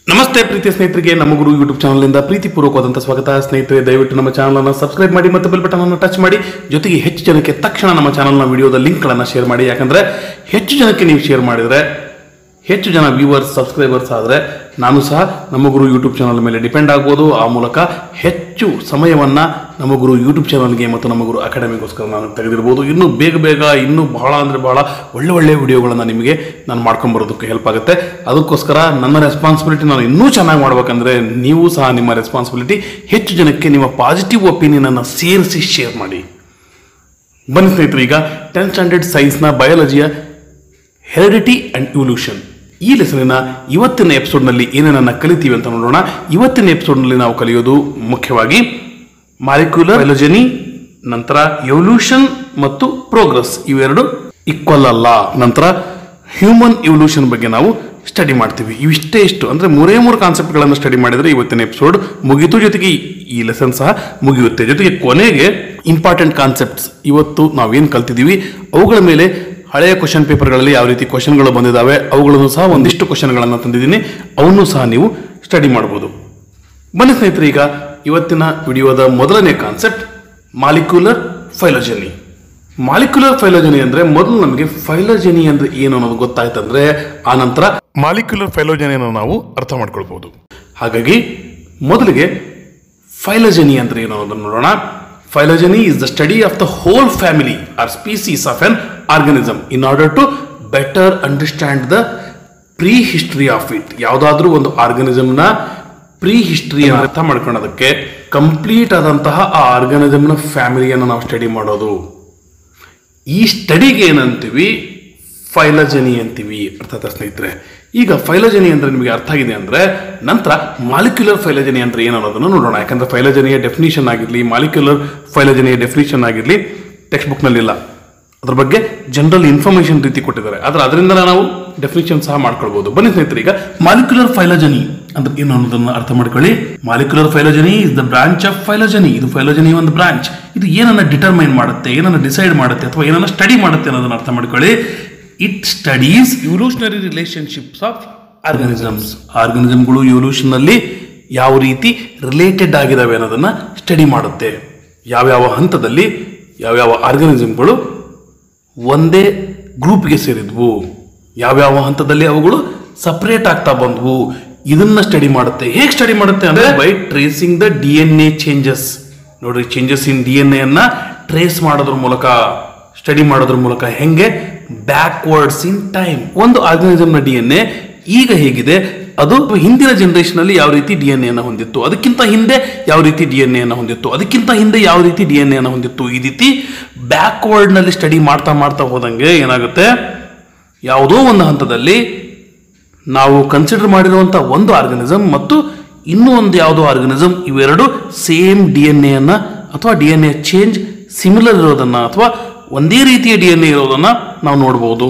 ನಮಸ್ತೆ ಪ್ರೀತಿಯ ಸ್ನೇಹಿತರಿಗೆ ನಮ್ಮ ಗುರು ಯೂಟ್ಯೂಬ್ ಚಾನಲ್ನಿಂದ ಪ್ರೀತಿಪೂರ್ವಕವಾದಂಥ ಸ್ವಾಗತ ಸ್ನೇಹಿತರೆ ದಯವಿಟ್ಟು ನಮ್ಮ ಚಾನಲನ್ನು ಸಬ್ಸ್ಕ್ರೈಬ್ ಮಾಡಿ ಮತ್ತು ಬೆಲ್ ಬಟನ್ ಅನ್ನು ಟಚ್ ಮಾಡಿ ಜೊತೆಗೆ ಹೆಚ್ಚು ಜನಕ್ಕೆ ತಕ್ಷಣ ನಮ್ಮ ಚಾನಲ್ನ ವಿಡಿಯೋದ ಲಿಂಕ್ಗಳನ್ನು ಶೇರ್ ಮಾಡಿ ಯಾಕಂದ್ರೆ ಹೆಚ್ಚು ಜನಕ್ಕೆ ನೀವು ಶೇರ್ ಮಾಡಿದರೆ ಹೆಚ್ಚು ಜನ ವ್ಯೂವರ್ಸ್ ಸಬ್ಸ್ಕ್ರೈಬರ್ಸ್ ಆದರೆ ನಾನು ಸಹ ನಮ್ಮ ಗುರು ಯೂಟ್ಯೂಬ್ ಚಾನಲ್ ಮೇಲೆ ಡಿಪೆಂಡ್ ಆಗ್ಬೋದು ಆ ಮೂಲಕ ಹೆಚ್ಚು ಸಮಯವನ್ನು ನಮ್ಮ ಗುರು ಯೂಟ್ಯೂಬ್ ಚಾನಲ್ಗೆ ಮತ್ತು ನಮ್ಮ ಗುರು ಅಕಾಡೆಮಿಗೋಸ್ಕರ ನಾನು ತೆಗೆದಿರ್ಬೋದು ಇನ್ನೂ ಬೇಗ ಬೇಗ ಇನ್ನೂ ಬಹಳ ಅಂದರೆ ಬಹಳ ಒಳ್ಳೆ ಒಳ್ಳೆ ವಿಡಿಯೋಗಳನ್ನು ನಿಮಗೆ ನಾನು ಮಾಡ್ಕೊಂಬರೋದಕ್ಕೆ ಹೆಲ್ಪ್ ಆಗುತ್ತೆ ಅದಕ್ಕೋಸ್ಕರ ನನ್ನ ರೆಸ್ಪಾನ್ಸಿಬಿಲಿಟಿ ನಾನು ಇನ್ನೂ ಚೆನ್ನಾಗಿ ಮಾಡ್ಬೇಕಂದ್ರೆ ನೀವು ಸಹ ನಿಮ್ಮ ರೆಸ್ಪಾನ್ಸಿಬಿಲಿಟಿ ಹೆಚ್ಚು ಜನಕ್ಕೆ ನಿಮ್ಮ ಪಾಸಿಟಿವ್ ಒಪಿನಿಯನನ್ನು ಸೇರಿಸಿ ಶೇರ್ ಮಾಡಿ ಬನ್ನಿ ಸ್ನೇಹಿತರೆ ಈಗ ಟೆಂತ್ ಸ್ಟ್ಯಾಂಡರ್ಡ್ ಸೈನ್ಸ್ನ ಬಯಾಲಜಿಯ ಹೆರಿಡಿಟಿ ಅಂಡ್ ಇವ್ಲ್ಯೂಷನ್ ಈ ಲೆಸನಿನ ಇವತ್ತಿನ ಎಪಿಸೋಡ್ನಲ್ಲಿ ಏನೇನನ್ನ ಕಲಿತೀವಿ ಅಂತ ನೋಡೋಣ ಇವತ್ತಿನ ಎಪಿಸೋಡ್ನಲ್ಲಿ ನಾವು ಕಲಿಯೋದು ಮುಖ್ಯವಾಗಿ ಮಾಲಿಕ್ಯುಲರ್ ಬಯಾಲಜನಿ ನಂತರ ಎವಲ್ಯೂಷನ್ ಮತ್ತು ಪ್ರೋಗ್ರೆಸ್ ಇವೆರಡು ಈಕ್ವಲ್ ಅಲ್ಲ ನಂತರ ಹ್ಯೂಮನ್ ಇವ್ಲ್ಯೂಷನ್ ಬಗ್ಗೆ ನಾವು ಸ್ಟಡಿ ಮಾಡ್ತೀವಿ ಇವಿಷ್ಟೇ ಇಷ್ಟು ಅಂದರೆ ಮೂರೇ ಮೂರು ಕಾನ್ಸೆಪ್ಟ್ಗಳನ್ನು ಸ್ಟಡಿ ಮಾಡಿದರೆ ಇವತ್ತಿನ ಎಪಿಸೋಡ್ ಮುಗೀತು ಜೊತೆಗೆ ಈ ಲೆಸನ್ ಸಹ ಮುಗಿಯುತ್ತೆ ಜೊತೆಗೆ ಕೊನೆಗೆ ಇಂಪಾರ್ಟೆಂಟ್ ಕಾನ್ಸೆಪ್ಟ್ಸ್ ಇವತ್ತು ನಾವೇನು ಕಲ್ತಿದ್ದೀವಿ ಅವುಗಳ ಮೇಲೆ ಹಳೆಯ ಕ್ವಶನ್ ಪೇಪರ್ಗಳಲ್ಲಿ ಯಾವ ರೀತಿ ಕ್ವಶನ್ಗಳು ಬಂದಿದ್ದಾವೆ ಅವುಗಳನ್ನು ಸಹ ಒಂದಿಷ್ಟು ಕ್ವಶನ್ಗಳನ್ನು ತಂದಿದ್ದೀನಿ ಅವನ್ನು ಸಹ ನೀವು ಸ್ಟಡಿ ಮಾಡ್ಬೋದು ಬನ್ನಿ ಸ್ನೇಹಿತರೆ ಈಗ ಇವತ್ತಿನ ವಿಡಿಯೋದ ಮೊದಲನೇ concept molecular phylogeny molecular phylogeny ಅಂದ್ರೆ ಮೊದಲು ನಮಗೆ ಫೈಲೋಜನಿ ಅಂದ್ರೆ ಏನು ಅನ್ನೋದು ಗೊತ್ತಾಯ್ತಂದ್ರೆ ಆ ನಂತರ ಮಾಲಿಕ್ಯುಲರ್ ಫೈಲೋಜನಿಯನ್ನು ನಾವು ಅರ್ಥ ಮಾಡ್ಕೊಳ್ಬಹುದು ಹಾಗಾಗಿ ಮೊದಲಿಗೆ ಫೈಲೋಜನಿ ಅಂದ್ರೆ ಏನು ಅನ್ನೋದನ್ನು ನೋಡೋಣ phylogeny is the study of the whole family or species of an organism in order to better understand the prehistory of it ಯಾವುದಾದ್ರೂ ಒಂದು ಆರ್ಗನಿಸಮ್ನ ಪ್ರೀ ಹಿಸ್ಟ್ರಿ ಅರ್ಥ ಮಾಡ್ಕೊಳ್ಳೋದಕ್ಕೆ ಕಂಪ್ಲೀಟ್ ಆದಂತಹ ಆ ಆರ್ಗನಿಸಮ್ನ ಫ್ಯಾಮಿಲಿಯನ್ನು ನಾವು ಸ್ಟಡಿ ಮಾಡೋದು ಈ ಸ್ಟಡಿಗೆ ಏನಂತೀವಿ ಫೈಲಜನಿ ಅಂತೀವಿ ಅರ್ಥಾತ್ ಸ್ನೇಹಿತರೆ ಈಗ ಫೈಲಜನಿ ಅಂದ್ರೆ ನಿಮಗೆ ಅರ್ಥ ಆಗಿದೆ ಅಂದ್ರೆ ನಂತರ ಮಾಲಿಕ್ಯುಲರ್ ಫೈಲಜನಿ ಅಂದ್ರೆ ಏನು ಅನ್ನೋದನ್ನು ನೋಡೋಣ ಯಾಕಂದ್ರೆ ಫೈಲಜನಿಯ ಡೆಫಿನಿಷನ್ ಆಗಿರಲಿ ಮಾಲಿಕ್ಯುಲರ್ ಫೈಲಜನಿಯ ಡೆಫಿನಿಷನ್ ಆಗಿರಲಿ ಟೆಕ್ಸ್ಟ್ ಬುಕ್ನಲ್ಲಿಲ್ಲ ಅದ್ರ ಬಗ್ಗೆ ಜನರಲ್ ಇನ್ಫಾರ್ಮೇಶನ್ ರೀತಿ ಕೊಟ್ಟಿದ್ದಾರೆ ಆದ್ರೆ ಅದರಿಂದ ನಾವು ಡೆಫಿನಿಷನ್ ಸಹ ಮಾಡ್ಕೊಳ್ಬಹುದು ಬನ್ನಿ ಸ್ನೇಹಿತರೆ ಈಗ ಮಾಲಿಕ್ಯುಲರ್ ಫೈಲಜನಿ ಅಂದ್ರೆ ಏನು ಅನ್ನೋದನ್ನ ಅರ್ಥ ಮಾಡ್ಕೊಳ್ಳಿ molecular phylogeny is the branch of phylogeny ಇದು ಫೈಲಜನಿ ಒಂದು ಬ್ರಾಂಚ್ ಇದು ಏನನ್ನ ಡಿಟರ್ಮೈನ್ ಮಾಡುತ್ತೆ ಏನನ್ನ ಡಿಸೈಡ್ ಮಾಡುತ್ತೆ ಅಥವಾ ಏನನ್ನ ಸ್ಟಡಿ ಮಾಡುತ್ತೆ ಅನ್ನೋದನ್ನ ಅರ್ಥ ಮಾಡ್ಕೊಳ್ಳಿ it studies evolutionary relationships of organisms ಆರ್ಗನಿಸಮ್ಗಳು ಇವ್ಲ್ಯೂಷನ್ ನಲ್ಲಿ ಯಾವ ರೀತಿ ರಿಲೇಟೆಡ್ ಆಗಿದಾವೆ ಅನ್ನೋದನ್ನ ಸ್ಟಡಿ ಮಾಡುತ್ತೆ ಯಾವ್ಯಾವ ಹಂತದಲ್ಲಿ ಯಾವ್ಯಾವ ಆರ್ಗನಿಸಮ್ಗಳು ಒಂದೇ ಗ್ರೂಪ್ಗೆ ಸೇರಿದ್ವು ಯಾವ್ಯಾವ ಹಂತದಲ್ಲಿ ಅವುಗಳು ಸಪರೇಟ್ ಆಗ್ತಾ ಬಂದ್ವು ಇದನ್ನ ಸ್ಟಡಿ ಮಾಡುತ್ತೆ ಹೇಗೆ ಸ್ಟಡಿ ಮಾಡುತ್ತೆ ಅಂದ್ರೆ by tracing the D N A changes ನೋಡ್ರಿ ಚೇಂಜಸ್ ಇನ್ ಡಿ ಎನ್ ಎನ್ನ ಟ್ರೇಸ್ ಮಾಡೋದ್ರ ಮೂಲಕ ಸ್ಟಡಿ ಮಾಡೋದ್ರ ಮೂಲಕ ಹೆಂಗೆ ಬ್ಯಾಕ್ವರ್ಡ್ಸ್ ಇನ್ ಟೈಮ್ ಒಂದು ಆರ್ಗನಿಸಮ್ನ ಡಿ ಎನ್ ಎ ಈಗ ಹೇಗಿದೆ ಅದು ಹಿಂದಿನ ಜನರೇಷನ್ ಅಲ್ಲಿ ಯಾವ ರೀತಿ ಡಿ ಎನ್ ಎನ ಹೊಂದಿತ್ತು ಅದಕ್ಕಿಂತ ಹಿಂದೆ ಯಾವ ರೀತಿ ಡಿ ಎನ್ ಎನ ಹೊಂದಿತ್ತು ಅದಕ್ಕಿಂತ ಹಿಂದೆ ಯಾವ ರೀತಿ ಡಿ ಎನ್ ಎನ ಹೊಂದಿತ್ತು ಈ ರೀತಿ ಬ್ಯಾಕ್ವರ್ಡ್ ನಲ್ಲಿ ಸ್ಟಡಿ ಮಾಡ್ತಾ ಮಾಡ್ತಾ ಹೋದಂಗೆ ಏನಾಗುತ್ತೆ ಯಾವುದೋ ಒಂದು ಹಂತದಲ್ಲಿ ನಾವು ಕನ್ಸಿಡರ್ ಮಾಡಿರುವಂಥ ಒಂದು ಆರ್ಗನಿಸಮ್ ಮತ್ತು ಇನ್ನೂ ಒಂದು ಯಾವುದೋ ಆರ್ಗನಿಸಮ್ ಇವೆರಡು ಸೇಮ್ ಡಿ ಎನ್ ಎನ್ನ ಅಥವಾ D N A change similar ಇರೋದನ್ನ ಅಥವಾ ಒಂದೇ ರೀತಿಯ ಡಿ ಎನ್ ಎ ಇರೋದನ್ನ ನಾವು ನೋಡ್ಬೋದು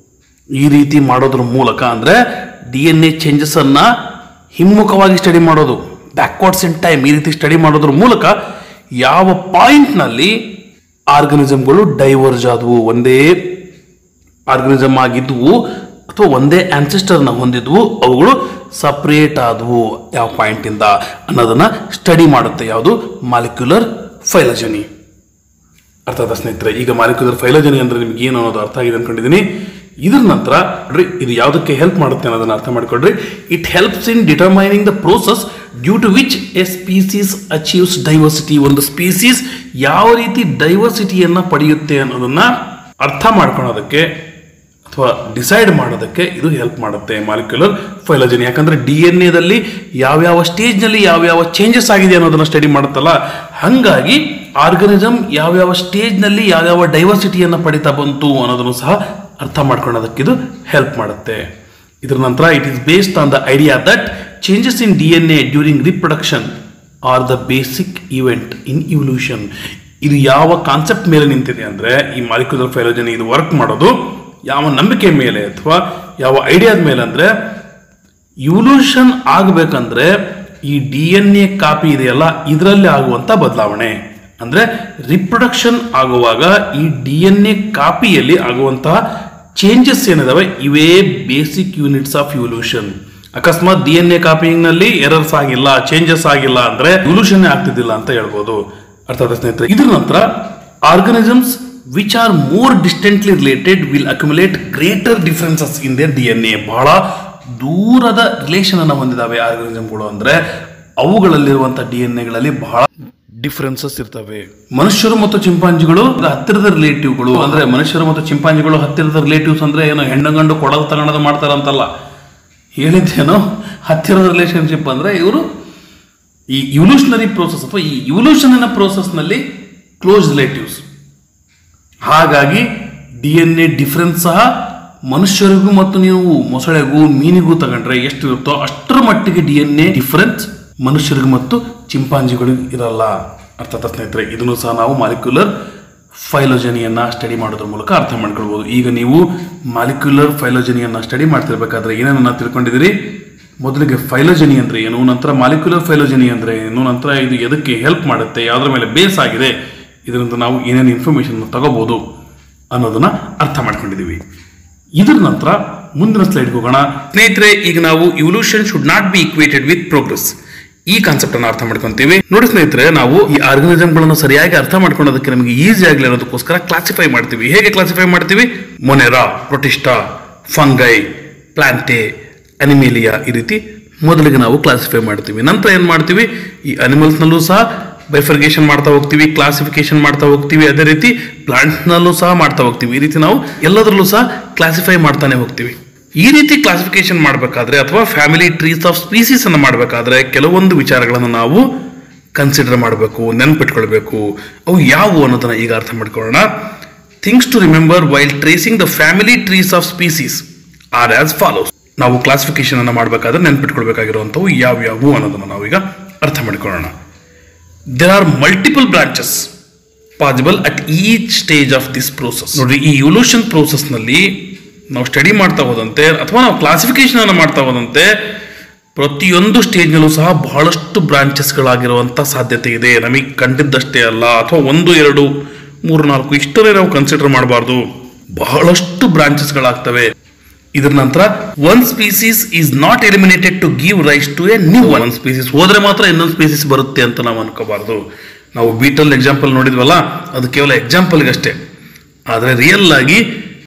ಈ ರೀತಿ ಮಾಡೋದ್ರ ಮೂಲಕ ಅಂದ್ರೆ ಡಿ ಎನ್ ಎ ಚೇಂಜಸ್ ಅನ್ನ ಹಿಮ್ಮುಖವಾಗಿ ಸ್ಟಡಿ ಮಾಡೋದು ಬ್ಯಾಕ್ವರ್ಡ್ಸ್ ಇನ್ ಟೈಮ್ ಈ ರೀತಿ ಸ್ಟಡಿ ಮಾಡೋದ್ರ ಮೂಲಕ ಯಾವ ಪಾಯಿಂಟ್ನಲ್ಲಿ ಆರ್ಗನಿಸಮ್ಗಳು ಡೈವರ್ಜ್ ಆದವು ಒಂದೇ ಆರ್ಗನಿಸಮ್ ಆಗಿದ್ವು ಅಥವಾ ಒಂದೇ ಆನ್ಸೆಸ್ಟರ್ನ ಹೊಂದಿದ್ವು ಅವುಗಳು ಸಪ್ರೇಟ್ ಆದವು ಯಾವ ಪಾಯಿಂಟಿಂದ ಅನ್ನೋದನ್ನ ಸ್ಟಡಿ ಮಾಡುತ್ತೆ ಯಾವುದು ಮಾಲಿಕ್ಯುಲರ್ ಫೈಲಜನಿ ಅರ್ಥ ಆದ ಸ್ನೇಹಿತರೆ ಈಗ ಮಾಲಿಕ್ಯುಲರ್ ಫೈಲಜನಿ ಅಂದ್ರೆ ನಿಮ್ಗೆ ಏನು ಅನ್ನೋದು ಅರ್ಥ ಆಗಿದೆ ಅನ್ಕೊಂಡಿದ್ದೀನಿ ಇದ್ರ ನಂತರ ನೋಡ್ರಿ ಇದು ಯಾವುದಕ್ಕೆ ಹೆಲ್ಪ್ ಮಾಡುತ್ತೆ ಅನ್ನೋದನ್ನ ಅರ್ಥ ಮಾಡ್ಕೊಡ್ರಿ it helps in determining the process due to which a species achieves diversity ಒಂದು ಸ್ಪೀಸೀಸ್ ಯಾವ ರೀತಿ ಡೈವರ್ಸಿಟಿಯನ್ನ ಪಡೆಯುತ್ತೆ ಅನ್ನೋದನ್ನ ಅರ್ಥ ಮಾಡ್ಕೊಳೋದಕ್ಕೆ ಅಥವಾ ಡಿಸೈಡ್ ಮಾಡೋದಕ್ಕೆ ಇದು ಹೆಲ್ಪ್ ಮಾಡುತ್ತೆ ಮಾಲಿಕ್ಯುಲರ್ ಫೈಲಜನಿ ಯಾಕಂದ್ರೆ ಡಿ ಎನ್ ಎದಲ್ಲಿ ಯಾವ್ಯಾವ ಸ್ಟೇಜ್ನಲ್ಲಿ ಯಾವ್ಯಾವ ಚೇಂಜಸ್ ಆಗಿದೆ ಅನ್ನೋದನ್ನ ಸ್ಟಡಿ ಮಾಡುತ್ತಲ್ಲ ಹಾಗಾಗಿ ಆರ್ಗನಿಸಮ್ ಯಾವ್ಯಾವ ಸ್ಟೇಜ್ನಲ್ಲಿ ಯಾವ್ಯಾವ ಡೈವರ್ಸಿಟಿಯನ್ನು ಪಡಿತಾ ಬಂತು ಅನ್ನೋದನ್ನು ಸಹ ಅರ್ಥ ಮಾಡ್ಕೊಳ್ಳೋದಕ್ಕೆ ಇದು ಹೆಲ್ಪ್ ಮಾಡುತ್ತೆ ಇದರ ನಂತರ it is based on the idea that changes in D N A during reproduction are the basic event in evolution ಇದು ಯಾವ ಕಾನ್ಸೆಪ್ಟ್ ಮೇಲೆ ನಿಂತಿದೆ ಅಂದ್ರೆ ಈ ಮಾಲಿಕ್ಯುಲರ್ ಫೈಲೋಜನಿ ಇದು ವರ್ಕ್ ಮಾಡೋದು ಯಾವ ನಂಬಿಕೆ ಮೇಲೆ ಅಥವಾ ಯಾವ ಐಡಿಯಾದ ಮೇಲೆ ಅಂದ್ರೆ ಇವ್ಲ್ಯೂಷನ್ ಆಗಬೇಕಂದ್ರೆ ಈ ಡಿ ಎನ್ ಎ ಕಾಪಿ ಇದೆಯಲ್ಲ ಇದರಲ್ಲಿ ಆಗುವಂತ ಬದಲಾವಣೆ ಅಂದ್ರೆ ರಿಪ್ರೊಡಕ್ಷನ್ ಆಗುವಾಗ ಈ ಡಿ ಎನ್ ಎ ಕಾಪಿಯಲ್ಲಿ ಆಗುವಂತಹ ಚೇಂಜಸ್ ಏನಿದಾವೆ ಇವೇ ಬೇಸಿಕ್ ಯೂನಿಟ್ಸ್ ಆಫ್ ಇವ್ಲ್ಯೂಷನ್ ಅಕಸ್ಮಾತ್ ಡಿ ಎನ್ ಎ ಕಾಪಿಂಗ್ ನಲ್ಲಿ ಎರರ್ಸ್ ಆಗಿಲ್ಲ ಚೇಂಜಸ್ ಆಗಿಲ್ಲ ಅಂದ್ರೆ ಇವ್ಲ್ಯೂಷನ್ ಆಗ್ತಿದ್ದಿಲ್ಲ ಅಂತ ಹೇಳ್ಬೋದು ಅರ್ಥ ಆಯ್ತಾ ಸ್ನೇಹಿತರೆ ಇದ್ರ ನಂತರ organisms which are more distantly related will accumulate greater differences in their D N A ಬಹಳ ದೂರದ ರಿಲೇಷನ್ ಅನ್ನು ಹೊಂದಿದಾವೆ ಆರ್ಗನಿಸಮ್ಗಳು ಅಂದ್ರೆ ಅವುಗಳಲ್ಲಿರುವಂತಹ ಡಿ ಎನ್ ಎಗಳಲ್ಲಿ ಬಹಳ ಡಿಫರೆನ್ಸಸ್ ಇರ್ತವೆ ಮನುಷ್ಯರು ಮತ್ತು ಚಿಂಪಾಂಜಿಗಳು ಹತ್ತಿರದ ರಿಲೇಟಿವ್ಗಳು ಅಂದ್ರೆ ಮನುಷ್ಯರು ಮತ್ತು ಚಿಂಪಾಂಜಿಗಳು ಹತ್ತಿರದ ರಿಲೇಟಿವ್ಸ್ ಅಂದ್ರೆ ಏನು ಹೆಣ್ಣು ಗಂಡು ಕೊಡಲು ತಗೊಳೋದು ಮಾಡ್ತಾರಂತಲ್ಲ ಹೇಳಿದ್ದೇನೋ ಹತ್ತಿರದ ರಿಲೇಶನ್ಶಿಪ್ ಅಂದ್ರೆ ಇವರು ಈ ಇವ್ಲ್ಯೂಷನರಿ ಪ್ರೋಸೆಸ್ ಅಥವಾ ಈ ಇವ್ಲ್ಯೂಷನಿನ ಪ್ರೋಸೆಸ್ನಲ್ಲಿ ಕ್ಲೋಸ್ ರಿಲೇಟಿವ್ಸ್ ಹಾಗಾಗಿ ಡಿ ಎನ್ ಎ ಡಿಫರೆನ್ಸ್ ಸಹ ಮನುಷ್ಯರಿಗೂ ಮತ್ತು ನೀವು ಮೊಸಳೆಗೂ ಮೀನಿಗೂ ತಗೊಂಡ್ರೆ ಎಷ್ಟು ಇರುತ್ತೋ ಅಷ್ಟರ ಮಟ್ಟಿಗೆ ಡಿ ಎನ್ ಎ ಡಿಫರೆನ್ಸ್ ಮನುಷ್ಯರಿಗೂ ಮತ್ತು ಚಿಂಪಾಂಜಿಗಳಿಗೂ ಇರಲ್ಲ ಅರ್ಥಾತ್ ಸ್ನೇಹಿತರೆ ಇದನ್ನು ಸಹ ನಾವು ಮಾಲಿಕ್ಯುಲರ್ ಫೈಲೋಜನಿಯನ್ನ ಸ್ಟಡಿ ಮಾಡೋದ್ರ ಮೂಲಕ ಅರ್ಥ ಮಾಡ್ಕೊಳ್ಬೋದು ಈಗ ನೀವು ಮಾಲಿಕ್ಯುಲರ್ ಫೈಲೋಜನಿಯನ್ನ ಸ್ಟಡಿ ಮಾಡ್ತಿರ್ಬೇಕಾದ್ರೆ ಏನೇನನ್ನ ತಿಳ್ಕೊಂಡಿದ್ದೀರಿ ಮೊದಲಿಗೆ ಫೈಲೋಜನಿ ಅಂದ್ರೆ ಏನು ನಂತರ ಮಾಲಿಕ್ಯುಲರ್ ಫೈಲೋಜನಿ ಅಂದ್ರೆ ಏನು ನಂತರ ಇದು ಎದಕ್ಕೆ ಹೆಲ್ಪ್ ಮಾಡುತ್ತೆ ಯಾವ್ದ್ರ ಮೇಲೆ ಬೇಸ್ ಆಗಿದೆ ಇದರಿಂದ ನಾವು ಏನೇನು ಇನ್ಫಾರ್ಮೇಶನ್ ತಗೋಬಹುದು ಅನ್ನೋದನ್ನ ಅರ್ಥ ಮಾಡ್ಕೊಂಡಿದೀವಿ ಇದ್ರ ನಂತರ ಮುಂದಿನ ಸ್ಲೈಡ್ಗೆ ಹೋಗೋಣ ಸ್ನೇಹಿತರೆ ಈಗ ನಾವು evolution should not be equated with progress ಈ ಕಾನ್ಸೆಪ್ಟ್ ಅನ್ನು ಅರ್ಥ ಮಾಡ್ಕೊಂತೀವಿ ನೋಡಿ ಸ್ನೇಹಿತರೆ ನಾವು ಈ ಆರ್ಗನಿಸಮ್ಗಳನ್ನು ಸರಿಯಾಗಿ ಅರ್ಥ ಮಾಡ್ಕೊಳ್ಳೋದಕ್ಕೆ ನಮಗೆ ಈಸಿ ಆಗಲಿ ಅನ್ನೋದಕ್ಕೋಸ್ಕರ ಕ್ಲಾಸಿಫೈ ಮಾಡ್ತೀವಿ ಹೇಗೆ ಕ್ಲಾಸಿಫೈ ಮಾಡ್ತೀವಿ ಮೊನೆರಾ ಪ್ರೊಟಿಸ್ಟಾ ಫಂಗೈ ಪ್ಲಾಂಟೆ ಅನಿಮೇಲಿಯಾ ಈ ರೀತಿ ಮೊದಲಿಗೆ ನಾವು ಕ್ಲಾಸಿಫೈ ಮಾಡ್ತೀವಿ ನಂತರ ಏನು ಮಾಡ್ತೀವಿ ಈ ಅನಿಮಲ್ಸ್ನಲ್ಲೂ ಸಹ ಬೈಫರ್ಗೇಷನ್ ಮಾಡ್ತಾ ಹೋಗ್ತೀವಿ ಕ್ಲಾಸಿಫಿಕೇಶನ್ ಮಾಡ್ತಾ ಹೋಗ್ತೀವಿ ಅದೇ ರೀತಿ ಪ್ಲಾಂಟ್ಸ್ನಲ್ಲೂ ಸಹ ಮಾಡ್ತಾ ಹೋಗ್ತೀವಿ ಈ ರೀತಿ ನಾವು ಎಲ್ಲದರಲ್ಲೂ ಸಹ ಕ್ಲಾಸಿಫೈ ಮಾಡ್ತಾನೆ ಹೋಗ್ತೀವಿ ಈ ರೀತಿ ಕ್ಲಾಸಿಫಿಕೇಶನ್ ಮಾಡಬೇಕಾದ್ರೆ ಅಥವಾ ಫ್ಯಾಮಿಲಿ ಟ್ರೀಸ್ ಆಫ್ ಸ್ಪೀಸೀಸ್ ಅನ್ನು ಮಾಡಬೇಕಾದ್ರೆ ಕೆಲವೊಂದು ವಿಚಾರಗಳನ್ನು ನಾವು ಕನ್ಸಿಡರ್ ಮಾಡಬೇಕು ನೆನ್ಪಿಟ್ಕೊಳ್ಬೇಕು ಅವು ಯಾವುವು ಅನ್ನೋದನ್ನ ಈಗ ಅರ್ಥ ಮಾಡ್ಕೊಳ್ಳೋಣ things to remember while tracing the family trees of species are as follows ನಾವು ಕ್ಲಾಸಿಫಿಕೇಶನ್ ಅನ್ನು ಮಾಡಬೇಕಾದ್ರೆ ನೆನ್ಪಿಟ್ಕೊಳ್ಬೇಕಾಗಿರುವಂಥವು ಯಾವ್ಯಾವು ಅನ್ನೋದನ್ನು ನಾವೀಗ ಅರ್ಥ ಮಾಡ್ಕೊಳ್ಳೋಣ there are multiple branches possible at each stage of this process ನೋಡ್ರಿ ಈ ಇವ್ಲ್ಯೂಷನ್ ನಲ್ಲಿ ನಾವು ಸ್ಟಡಿ ಮಾಡ್ತಾ ಹೋದಂತೆ ಅಥವಾ ನಾವು ಕ್ಲಾಸಿಫಿಕೇಶನ್ ಅನ್ನು ಮಾಡ್ತಾ ಹೋದಂತೆ ಪ್ರತಿಯೊಂದು ಸ್ಟೇಜ್ನಲ್ಲೂ ಸಹ ಬಹಳಷ್ಟು ಬ್ರಾಂಚಸ್ಗಳಾಗಿರುವಂಥ ಸಾಧ್ಯತೆ ಇದೆ ನಮಗೆ ಕಂಡಿದ್ದಷ್ಟೇ ಅಲ್ಲ ಅಥವಾ ಒಂದು ಎರಡು ಮೂರು ನಾಲ್ಕು ಇಷ್ಟರೇ ನಾವು ಕನ್ಸಿಡರ್ ಮಾಡಬಾರ್ದು ಬಹಳಷ್ಟು ಬ್ರಾಂಚಸ್ಗಳಾಗ್ತವೆ ಇದರ ನಂತರ one species is not eliminated to give rise to a new one species ಹೋದ್ರೆ ಮಾತ್ರ ಇನ್ನೊಂದು ಸ್ಪೀಸೀಸ್ ಬರುತ್ತೆ ಅಂತ ನಾವು ಅನ್ಕೋಬಾರ್ದು ನಾವು ಬೀಟಲ್ ಎಕ್ಸಾಂಪಲ್ ನೋಡಿದ್ವಲ್ಲ ಅದು ಕೇವಲ ಎಕ್ಸಾಂಪಲ್ಗಷ್ಟೇ ಆದರೆ ರಿಯಲ್ ಆಗಿ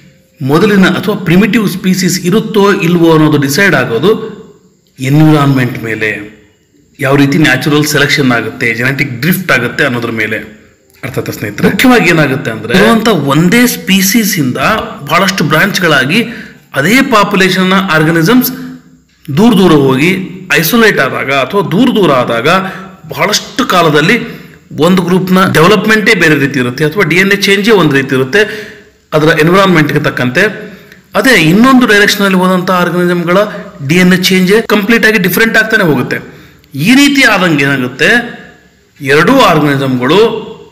ಮೊದಲಿನ ಅಥವಾ ಪ್ರಿಮಿಟಿವ್ ಸ್ಪೀಸೀಸ್ ಇರುತ್ತೋ ಇಲ್ವೋ ಅನ್ನೋದು ಡಿಸೈಡ್ ಆಗೋದು ಎನ್ವಿರಾನ್ಮೆಂಟ್ ಮೇಲೆ ಯಾವ ರೀತಿ ನ್ಯಾಚುರಲ್ ಸೆಲೆಕ್ಷನ್ ಆಗುತ್ತೆ ಜೆನೆಟಿಕ್ ಡ್ರಿಫ್ಟ್ ಆಗುತ್ತೆ ಅನ್ನೋದ್ರ ಮೇಲೆ ಅರ್ಥಾತ್ ಸ್ನೇಹಿತರೆ ಮುಖ್ಯವಾಗಿ ಏನಾಗುತ್ತೆ ಅಂದ್ರೆ ಇರುವಂತ ಒಂದೇ ಸ್ಪೀಸೀಸ್ ಇಂದ ಬಹಳಷ್ಟು ಬ್ರಾಂಚ್ಗಳಾಗಿ ಅದೇ ಪಾಪ್ಯುಲೇಷನ್ ಆರ್ಗನಿಸಮ್ಸ್ ದೂರ ದೂರ ಹೋಗಿ ಐಸೋಲೇಟ್ ಆದಾಗ ಅಥವಾ ದೂರ ದೂರ ಆದಾಗ ಬಹಳಷ್ಟು ಕಾಲದಲ್ಲಿ ಒಂದು ಗ್ರೂಪ್ನ ಡೆವಲಪ್ಮೆಂಟೇ ಬೇರೆ ರೀತಿ ಇರುತ್ತೆ ಅಥವಾ ಡಿ ಎನ್ ಎ ಚೇಂಜೇ ಒಂದು ರೀತಿ ಇರುತ್ತೆ ಅದರ ಎನ್ವಿರಾನ್ಮೆಂಟ್ಗೆ ತಕ್ಕಂತೆ ಅದೇ ಇನ್ನೊಂದು ಡೈರೆಕ್ಷನ್ ಅಲ್ಲಿ ಹೋದಂಥ ಆರ್ಗನಿಸಮ್ಗಳ D N A change complete ಆಗಿ ಡಿಫ್ರೆಂಟ್ ಆಗ್ತಾನೆ ಹೋಗುತ್ತೆ ಈ ರೀತಿ ಆದಂಗೆ ಏನಾಗುತ್ತೆ ಎರಡೂ ಆರ್ಗನಿಸಮ್ಗಳು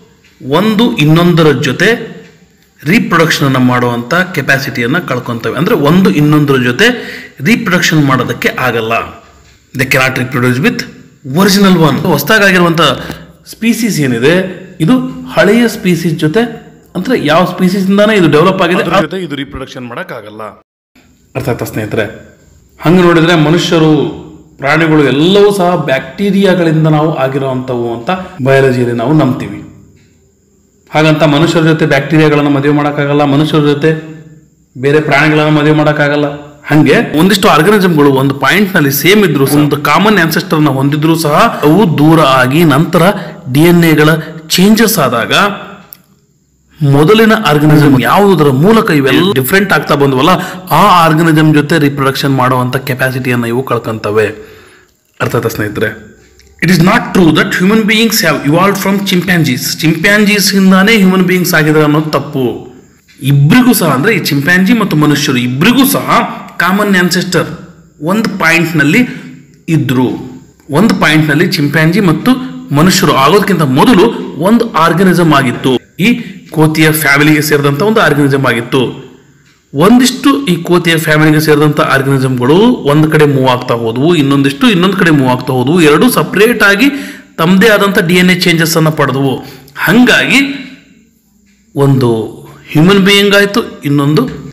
ಒಂದು ಇನ್ನೊಂದರ ಜೊತೆ ರೀಪ್ರೊಡಕ್ಷನ್ ಅನ್ನು ಮಾಡುವಂಥ ಕೆಪಾಸಿಟಿಯನ್ನು ಕಳ್ಕೊತವೆ ಅಂದರೆ ಒಂದು ಇನ್ನೊಂದರ ಜೊತೆ ರೀಪ್ರೊಡಕ್ಷನ್ ಮಾಡೋದಕ್ಕೆ ಆಗಲ್ಲ they cannot reproduce with original one ಹೊಸದಾಗಿರುವಂಥ ಸ್ಪೀಸೀಸ್ ಏನಿದೆ ಇದು ಹಳೆಯ ಸ್ಪೀಸೀಸ್ ಜೊತೆ ಅಂದ್ರೆ ಯಾವ ಸ್ಪೀಸೀಸ್ ಇಂದಾನೆ ಇದು ಡೆವಲಪ್ ಆಗಿದೆ ಅದ್ರ ಜೊತೆ ಇದು ರೀಪ್ರೊಡಕ್ಷನ್ ಮಾಡೋಕ್ಕಾಗಲ್ಲ ಅರ್ಥ ಆಯ್ತಾ ಸ್ನೇಹಿತರೆ ಹಂಗೆ ನೋಡಿದ್ರೆ ಮನುಷ್ಯರು ಪ್ರಾಣಿಗಳು ಎಲ್ಲವೂ ಸಹ ಬ್ಯಾಕ್ಟೀರಿಯಾಗಳಿಂದ ನಾವು ಆಗಿರುವಂಥವು ಅಂತ ಬಯಾಲಜಿಯಲ್ಲಿ ನಾವು ನಂಬ್ತೀವಿ ಹಾಗಂತ ಮನುಷ್ಯರ ಜೊತೆ ಬ್ಯಾಕ್ಟೀರಿಯಾಗಳನ್ನು ಮದುವೆ ಮಾಡೋಕ್ಕಾಗಲ್ಲ ಮನುಷ್ಯರ ಜೊತೆ ಬೇರೆ ಪ್ರಾಣಿಗಳನ್ನು ಮದುವೆ ಮಾಡೋಕ್ಕಾಗಲ್ಲ ಹಂಗೆ ಒಂದಿಷ್ಟು ಆರ್ಗನಿಸಮ್ಗಳು ಒಂದು ಪಾಯಿಂಟ್ ನಲ್ಲಿ ಸೇಮ್ ಇದ್ರು ಒಂದು ಕಾಮನ್ ಆನ್ಸೆಸ್ಟರ್ ನ ಹೊಂದಿದ್ರು ಸಹ ಅವು ದೂರ ಆಗಿ ನಂತರ ಡಿ ಎನ್ ಎಗಳ ಚೇಂಜಸ್ ಆದಾಗ ಮೊದಲಿನ ಆರ್ಗನಿಸಮ್ ಯಾವುದರ ಮೂಲಕ ಇವೆಲ್ಲ ಡಿಫ್ರೆಂಟ್ ಆಗ್ತಾ ಬಂದ್ವಲ್ಲ ಆ ಆರ್ಗನಿಸಮ್ ಜೊತೆ ರಿಪ್ರೊಡಕ್ಷನ್ ಮಾಡುವಂತ ಕೆಪಾಸಿಟಿಯನ್ನು ಇವು ಕಳ್ಕೊಂತವೆ ಅರ್ಥ ಆಯ್ತಾ ಸ್ನೇಹಿತರೆ it is not true that human beings have evolve from chimpanzees chimpanzees ಇಂದಾನೇ ಹ್ಯೂಮನ್ ಬೀಯಿಂಗ್ಸ್ ಆಗಿದ್ದಾರೆ ಅನ್ನೋದು ತಪ್ಪು ಇಬ್ಬರಿಗೂ ಸಹ ಅಂದ್ರೆ ಈ ಚಿಂಪ್ಯಾನ್ಜಿ ಮತ್ತು ಮನುಷ್ಯರು ಇಬ್ಬರಿಗೂ ಸಹ ಕಾಮನ್ ಆನ್ಸೆಸ್ಟರ್ ಒಂದು ಪಾಯಿಂಟ್ನಲ್ಲಿ ಇದ್ರು ಒಂದು ಪಾಯಿಂಟ್ನಲ್ಲಿ ಚಿಂಪ್ಯಾನ್ಜಿ ಮತ್ತು ಮನುಷ್ಯರು ಆಗೋದಕ್ಕಿಂತ ಮೊದಲು ಒಂದು ಆರ್ಗನಿಸಮ್ ಆಗಿತ್ತು ಈ ಕೋತಿಯ ಫ್ಯಾಮಿಲಿಗೆ ಸೇರಿದಂತ ಒಂದು ಆರ್ಗನಿಸಮ್ ಆಗಿತ್ತು ಒಂದಿಷ್ಟು ಈ ಕೋತಿಯ ಫ್ಯಾಮಿಲಿಗೆ ಸೇರಿದಂತ ಆರ್ಗನಿಸಮ್ಗಳು ಒಂದು ಕಡೆ ಮೂವ್ ಆಗ್ತಾ ಹೋದವು ಇನ್ನೊಂದಿಷ್ಟು ಇನ್ನೊಂದು ಕಡೆ ಮೂವ್ ಆಗ್ತಾ ಹೋದವು ಎರಡು ಸಪ್ರೇಟ್ ಆಗಿ ತಮ್ಮದೇ ಆದಂತ ಡಿ ಎನ್ ಎ ಚೇಂಜಸ್ ಅನ್ನ ಪಡೆದವು ಹಂಗಾಗಿ ಒಂದು ಹ್ಯೂಮನ್ ಬೀಯಿಂಗ್ ಆಯ್ತು ಇನ್ನೊಂದು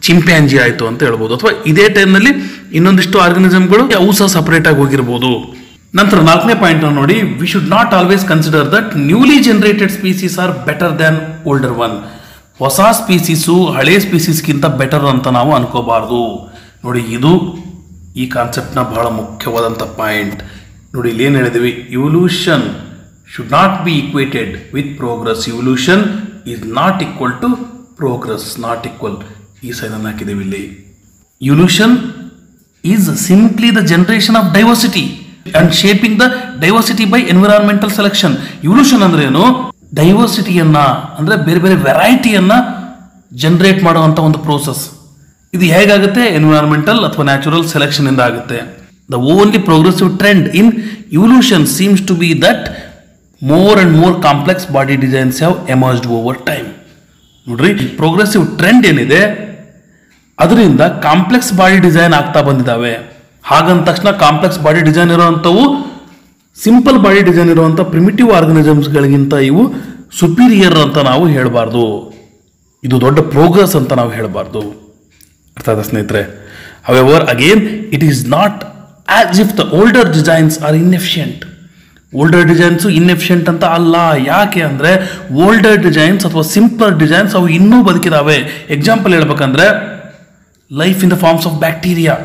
ಚಿಂಪ್ಯಾನ್ಜಿ ಆಯಿತು ಅಂತ ಹೇಳ್ಬೋದು ಅಥವಾ ಇದೇ ಟೈಮ್ನಲ್ಲಿ ಇನ್ನೊಂದಿಷ್ಟು ಆರ್ಗನಿಸಮ್ಗಳು ಅವು ಸಹ ಸಪರೇಟ್ ಆಗಿ ಹೋಗಿರ್ಬೋದು ನಂತರ ನಾಲ್ಕನೇ ಪಾಯಿಂಟ್ ನೋಡಿ we should not always consider that newly generated species are better than older one ಹೊಸ ಸ್ಪೀಸೀಸು ಹಳೆ ಸ್ಪೀಸೀಸ್ಗಿಂತ ಬೆಟರ್ ಅಂತ ನಾವು ಅನ್ಕೋಬಾರ್ದು ನೋಡಿ ಇದು ಈ ಕಾನ್ಸೆಪ್ಟ್ನ ಬಹಳ ಮುಖ್ಯವಾದಂಥ ಪಾಯಿಂಟ್ ನೋಡಿ ಇಲ್ಲಿ ಏನು ಹೇಳಿದ್ವಿ evolution should not be equated with progress evolution is not equal to progress not equal ಈ ಸೈನನ್ನು ಹಾಕಿದ್ದೀವಿ ಇಲ್ಲಿ evolution is simply the generation of diversity and shaping the diversity by environmental selection evolution ಅಂದ್ರೆ ಏನು ಡೈವರ್ಸಿಟಿಯನ್ನ ಅಂದ್ರೆ ಬೇರೆ ಬೇರೆ ವೆರೈಟಿಯನ್ನ ಜನರೇಟ್ ಮಾಡುವಂತ ಒಂದು ಪ್ರೋಸೆಸ್ ಇದು ಹೇಗಾಗುತ್ತೆ ಎನ್ವಿರಾನ್ಮೆಂಟಲ್ ಅಥವಾ ನ್ಯಾಚುರಲ್ ಸೆಲೆಕ್ಷನ್ ಇಂದ ಆಗುತ್ತೆ the only progressive trend in evolution seems to be that more and more complex body designs have emerged over time ನೋಡ್ರಿ ಪ್ರೋಗ್ರೆಸಿವ್ ಟ್ರೆಂಡ್ ಏನಿದೆ ಅದರಿಂದ ಕಾಂಪ್ಲೆಕ್ಸ್ ಬಾಡಿ ಡಿಸೈನ್ ಆಗ್ತಾ ಬಂದಿದ್ದಾವೆ ಹಾಗಂದ ತಕ್ಷಣ ಕಾಂಪ್ಲೆಕ್ಸ್ ಬಾಡಿ ಡಿಸೈನ್ ಇರುವಂಥವು ಸಿಂಪಲ್ ಬಾಡಿ ಡಿಸೈನ್ ಇರುವಂಥ primitive ಆರ್ಗನಿಸಮ್ಸ್ಗಳಿಗಿಂತ ಇವು ಸುಪೀರಿಯರ್ ಅಂತ ನಾವು ಹೇಳಬಾರ್ದು ಇದು ದೊಡ್ಡ ಪ್ರೋಗ್ರೆಸ್ ಅಂತ ನಾವು ಹೇಳಬಾರ್ದು ಅರ್ಥ ಆದ ಸ್ನೇಹಿತರೆ however again it is not as if the older designs are inefficient older designs inefficient ಅಂತ ಅಲ್ಲ ಯಾಕೆ ಅಂದರೆ ಓಲ್ಡರ್ ಡಿಸೈನ್ಸ್ ಅಥವಾ ಸಿಂಪಲ್ ಡಿಸೈನ್ಸ್ ಅವು ಇನ್ನೂ ಬದುಕಿದಾವೆ ಎಕ್ಸಾಂಪಲ್ ಹೇಳ್ಬೇಕಂದ್ರೆ life in the forms of bacteria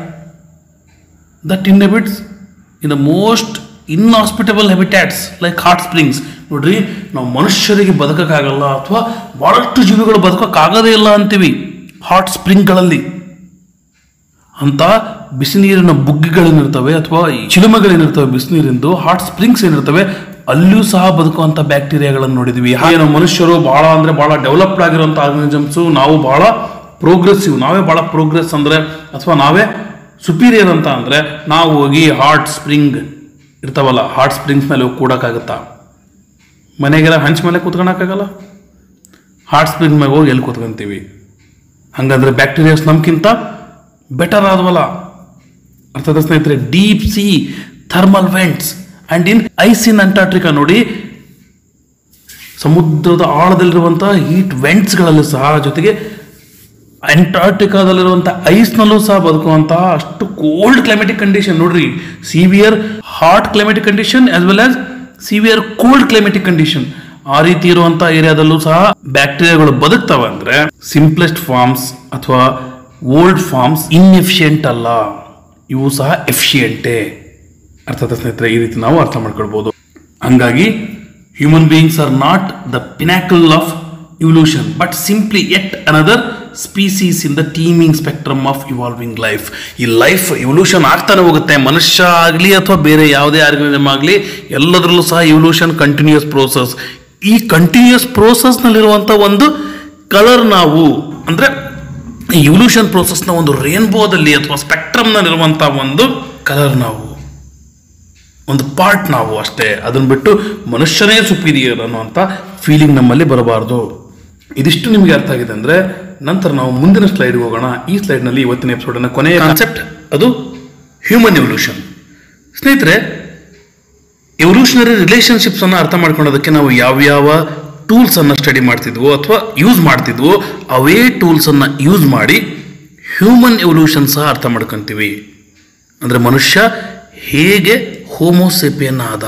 that inhabits in the most inhospitable habitats like hot springs ನೋಡ್ರಿ ನಾವು ಮನುಷ್ಯರಿಗೆ ಬದುಕಕ್ಕಾಗಲ್ಲ ಅಥವಾ ಬಹಳಷ್ಟು ಜೀವಿಗಳು ಬದುಕಕ್ಕಾಗದೇ ಇಲ್ಲ ಅಂತೀವಿ ಹಾಟ್ ಸ್ಪ್ರಿಂಗ್ಗಳಲ್ಲಿ ಅಂತ ಬಿಸಿನೀರಿನ ಬುಗ್ಗಿಗಳೇನಿರ್ತವೆ ಅಥವಾ ಈ ಚಿಲುಮೆಗಳೇನಿರ್ತವೆ ಬಿಸಿನೀರಿಂದು ಹಾಟ್ ಸ್ಪ್ರಿಂಗ್ಸ್ ಏನಿರ್ತವೆ ಅಲ್ಲಿಯೂ ಸಹ ಬದುಕುವಂತ ಬ್ಯಾಕ್ಟೀರಿಯಾಗಳನ್ನು ನೋಡಿದ್ವಿ ಹಾಗೆ ನಾವು ಮನುಷ್ಯರು ಬಹಳ ಅಂದ್ರೆ ಬಹಳ ಡೆವಲಪ್ಡ್ ಆಗಿರುವಂತ ಆರ್ಗನಿಸಮ್ಸು ನಾವು ಬಹಳ ಪ್ರೋಗ್ರೆಸಿವ್ ನಾವೇ ಬಹಳ ಪ್ರೋಗ್ರೆಸ್ ಅಂದ್ರೆ ಅಥವಾ ನಾವೇ ಸುಪೀರಿಯರ್ ಅಂತ ಅಂದ್ರೆ ನಾವು ಹೋಗಿ ಹಾಟ್ ಸ್ಪ್ರಿಂಗ್ ಇರ್ತಾವಲ್ಲ ಹಾಟ್ ಸ್ಪ್ರಿಂಗ್ಸ್ ಮೇಲೆ ಹೋಗಿ ಕೂಡಕ್ಕಾಗತ್ತಾ ಮನೆಗೆಲ್ಲ ಹಂಚ್ ಮೇಲೆ ಕೂತ್ಕೊಳಕ್ಕಾಗಲ್ಲ ಹಾಟ್ ಸ್ಪ್ರಿಂಗ್ ಮೇಲೆ ಹೋಗಿ ಎಲ್ಲಿ ಕೂತ್ಕೊಂತೀವಿ ಹಂಗಂದ್ರೆ ಬ್ಯಾಕ್ಟೀರಿಯಾಸ್ ನಮ್ಗಿಂತ ಬೆಟರ್ ಆದವಲ್ಲ ಅರ್ಥದ ಸ್ನೇಹಿತರೆ deep sea thermal vents and in ice in Antarctica ನೋಡಿ ಸಮುದ್ರದ ಆಳದಲ್ಲಿರುವಂತಹ ಹೀಟ್ ವೆಂಟ್ಸ್ಗಳಲ್ಲಿ ಸಹ ಜೊತೆಗೆ ಅಂಟಾರ್ಟಿಕಾದಲ್ಲಿರುವಂಥ ಐಸ್ನಲ್ಲೂ ಸಹ ಬದುಕುವಂತಹ ಅಷ್ಟು ಕೋಲ್ಡ್ ಕ್ಲೈಮೆಟಿಕ್ ಕಂಡೀಷನ್ ನೋಡ್ರಿ severe hot climatic condition as well as severe cold climatic condition ಆ ರೀತಿ ಇರುವಂತಹ ಏರಿಯಾದಲ್ಲೂ ಸಹ ಬ್ಯಾಕ್ಟೀರಿಯಾಗಳು ಬದುಕ್ತವೆ ಅಂದ್ರೆ ಸಿಂಪ್ಲೆಸ್ಟ್ ಫಾರ್ಮ್ಸ್ ಅಥವಾ ಓಲ್ಡ್ ಫಾರ್ಮ್ಸ್ ಇನ್ಎಫಿಷಿಯಂಟ್ ಅಲ್ಲ ಇವು ಸಹ ಎಫಿಷಿಯಂಟೇ ಅರ್ಥಾತ್ ಸ್ನೇಹಿತರೆ ಈ ರೀತಿ ನಾವು ಅರ್ಥ ಮಾಡ್ಕೊಳ್ಬಹುದು ಹಂಗಾಗಿ human beings are not the pinnacle of evolution but simply yet another species in the teeming spectrum of evolving life ಈ ಲೈಫ್ ಇವಲ್ಯೂಷನ್ ಆಗ್ತಾನೆ ಹೋಗುತ್ತೆ ಮನುಷ್ಯ ಆಗಲಿ ಅಥವಾ ಬೇರೆ ಯಾವುದೇ ಆರ್ಗನಿಸಮ್ ಆಗಲಿ ಎಲ್ಲದರಲ್ಲೂ ಸಹ ಇವಲ್ಯೂಷನ್ ಕಂಟಿನ್ಯೂಸ್ ಪ್ರೋಸೆಸ್ ಈ ಕಂಟಿನ್ಯೂಸ್ ಪ್ರೋಸೆಸ್ನಲ್ಲಿರುವಂಥ ಒಂದು ಕಲರ್ ನಾವು ಅಂದರೆ ಇವಲ್ಯೂಷನ್ ಪ್ರೋಸೆಸ್ನ ಒಂದು ರೇನ್ಬೋದಲ್ಲಿ ಅಥವಾ ಸ್ಪೆಕ್ಟ್ರಮ್ನಲ್ಲಿರುವಂಥ ಒಂದು ಕಲರ್ ನಾವು ಒಂದು ಪಾರ್ಟ್ ನಾವು ಅಷ್ಟೇ ಅದನ್ನು ಬಿಟ್ಟು ಮನುಷ್ಯನೇ ಸುಪೀರಿಯರ್ ಅನ್ನುವಂಥ ಫೀಲಿಂಗ್ ನಮ್ಮಲ್ಲಿ ಬರಬಾರ್ದು ಇದಿಷ್ಟು ನಿಮಗೆ ಅರ್ಥ ಆಗಿದೆ ಅಂದರೆ ನಂತರ ನಾವು ಮುಂದಿನ ಸ್ಲೈಡ್ಗೆ ಹೋಗೋಣ ಈ ಸ್ಲೈಡ್ನಲ್ಲಿ ಇವತ್ತಿನ ಎಪಿಸೋಡನ್ನ ಕೊನೆಯ ಕಾನ್ಸೆಪ್ಟ್ ಅದು ಹ್ಯೂಮನ್ ಎವಲ್ಯೂಷನ್ ಸ್ನೇಹಿತರೆ ಎವಲ್ಯೂಷನರಿ ರಿಲೇಷನ್ಶಿಪ್ಸ್ ಅನ್ನು ಅರ್ಥ ಮಾಡ್ಕೊಳ್ಳೋದಕ್ಕೆ ನಾವು ಯಾವ್ಯಾವ ಟೂಲ್ಸ್ ಅನ್ನ ಸ್ಟಡಿ ಮಾಡ್ತಿದ್ವೋ ಅಥವಾ ಯೂಸ್ ಮಾಡ್ತಿದ್ವೋ ಅವೇ ಟೂಲ್ಸ್ ಅನ್ನ ಯೂಸ್ ಮಾಡಿ ಹ್ಯೂಮನ್ ಎವಲ್ಯೂಷನ್ ಸಹ ಅರ್ಥ ಮಾಡ್ಕೊಂತೀವಿ ಅಂದ್ರೆ ಮನುಷ್ಯ ಹೇಗೆ ಹೋಮೋಸೆಪಿಯನ್ ಆದ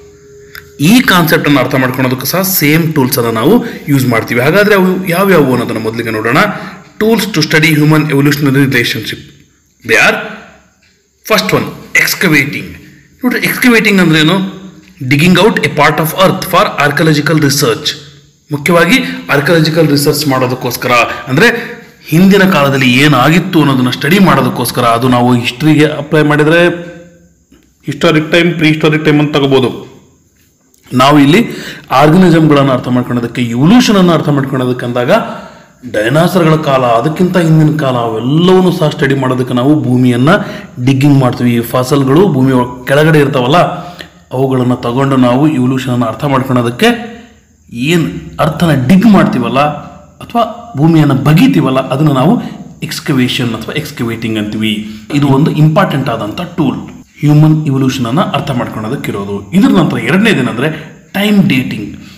ಈ ಕಾನ್ಸೆಪ್ಟ್ ಅನ್ನು ಅರ್ಥ ಮಾಡ್ಕೊಳ್ಳೋದಕ್ಕೆ ಸಹ ಸೇಮ್ ಟೂಲ್ಸ್ ಅನ್ನು ನಾವು ಯೂಸ್ ಮಾಡ್ತೀವಿ ಹಾಗಾದ್ರೆ ಅವು ಯಾವ್ಯಾವು ಅನ್ನೋದನ್ನು ಮೊದಲಿಗೆ ನೋಡೋಣ tools to study human evolutionary relationship they are first one excavating ನೋಡ್ರಿ ಎಕ್ಸ್ಕವೇಟಿಂಗ್ ಅಂದ್ರೆ ಏನು digging out a part of earth for archaeological research ಮುಖ್ಯವಾಗಿ ಆರ್ಕಲಾಜಿಕಲ್ ರಿಸರ್ಚ್ ಮಾಡೋದಕ್ಕೋಸ್ಕರ ಅಂದ್ರೆ ಹಿಂದಿನ ಕಾಲದಲ್ಲಿ ಏನಾಗಿತ್ತು ಅನ್ನೋದನ್ನ ಸ್ಟಡಿ ಮಾಡೋದಕ್ಕೋಸ್ಕರ ಅದು ನಾವು ಹಿಸ್ಟ್ರಿಗೆ ಅಪ್ಲೈ ಮಾಡಿದರೆ historic time prehistoric time ಅಂತ ತಗೋಬಹುದು ನಾವು ಇಲ್ಲಿ ಆರ್ಗನಿಸಮ್ಗಳನ್ನು ಅರ್ಥ ಮಾಡ್ಕೊಳ್ಳೋದಕ್ಕೆ ಇವಲ್ಯೂಷನ್ ಅನ್ನು ಅರ್ಥ ಮಾಡ್ಕೊಳ್ಳೋದಕ್ಕೆ ಅಂದಾಗ ಡೈನಾಸರ್ಗಳ ಕಾಲ ಅದಕ್ಕಿಂತ ಹಿಂದಿನ ಕಾಲ ಅವೆಲ್ಲವನ್ನೂ ಸಹ ಸ್ಟಡಿ ಮಾಡೋದಕ್ಕೆ ನಾವು ಭೂಮಿಯನ್ನ ಡಿಗ್ಗಿಂಗ್ ಮಾಡ್ತೀವಿ ಈ ಫಸಲ್ಗಳು ಭೂಮಿ ಒಳ- ಕೆಳಗಡೆ ಇರ್ತಾವಲ್ಲ ಅವುಗಳನ್ನು ತಗೊಂಡು ನಾವು ಇವಲ್ಯೂಷನ್ ಅನ್ನು ಅರ್ಥ ಮಾಡ್ಕೊಳ್ಳೋದಕ್ಕೆ ಏನು ಅರ್ಥನ ಡಿಗ್ ಮಾಡ್ತೀವಲ್ಲ ಅಥವಾ ಭೂಮಿಯನ್ನು ಬಗೀತೀವಲ್ಲ ಅದನ್ನು ನಾವು ಎಕ್ಸ್ಕವೇಷನ್ ಅಥವಾ ಎಕ್ಸ್ಕವೇಟಿಂಗ್ ಅಂತೀವಿ ಇದು ಒಂದು ಇಂಪಾರ್ಟೆಂಟ್ ಆದಂಥ ಟೂಲ್ ಹ್ಯೂಮನ್ ಇವಲ್ಯೂಷನ್ ಅನ್ನ ಅರ್ಥ ಮಾಡ್ಕೊಳ್ಳೋದಕ್ಕಿರೋದು ಇದ್ರ ನಂತರ ಎರಡನೇದೇನೆಂದ್ರೆ ಟೈಮ್ ಡೇಟಿಂಗ್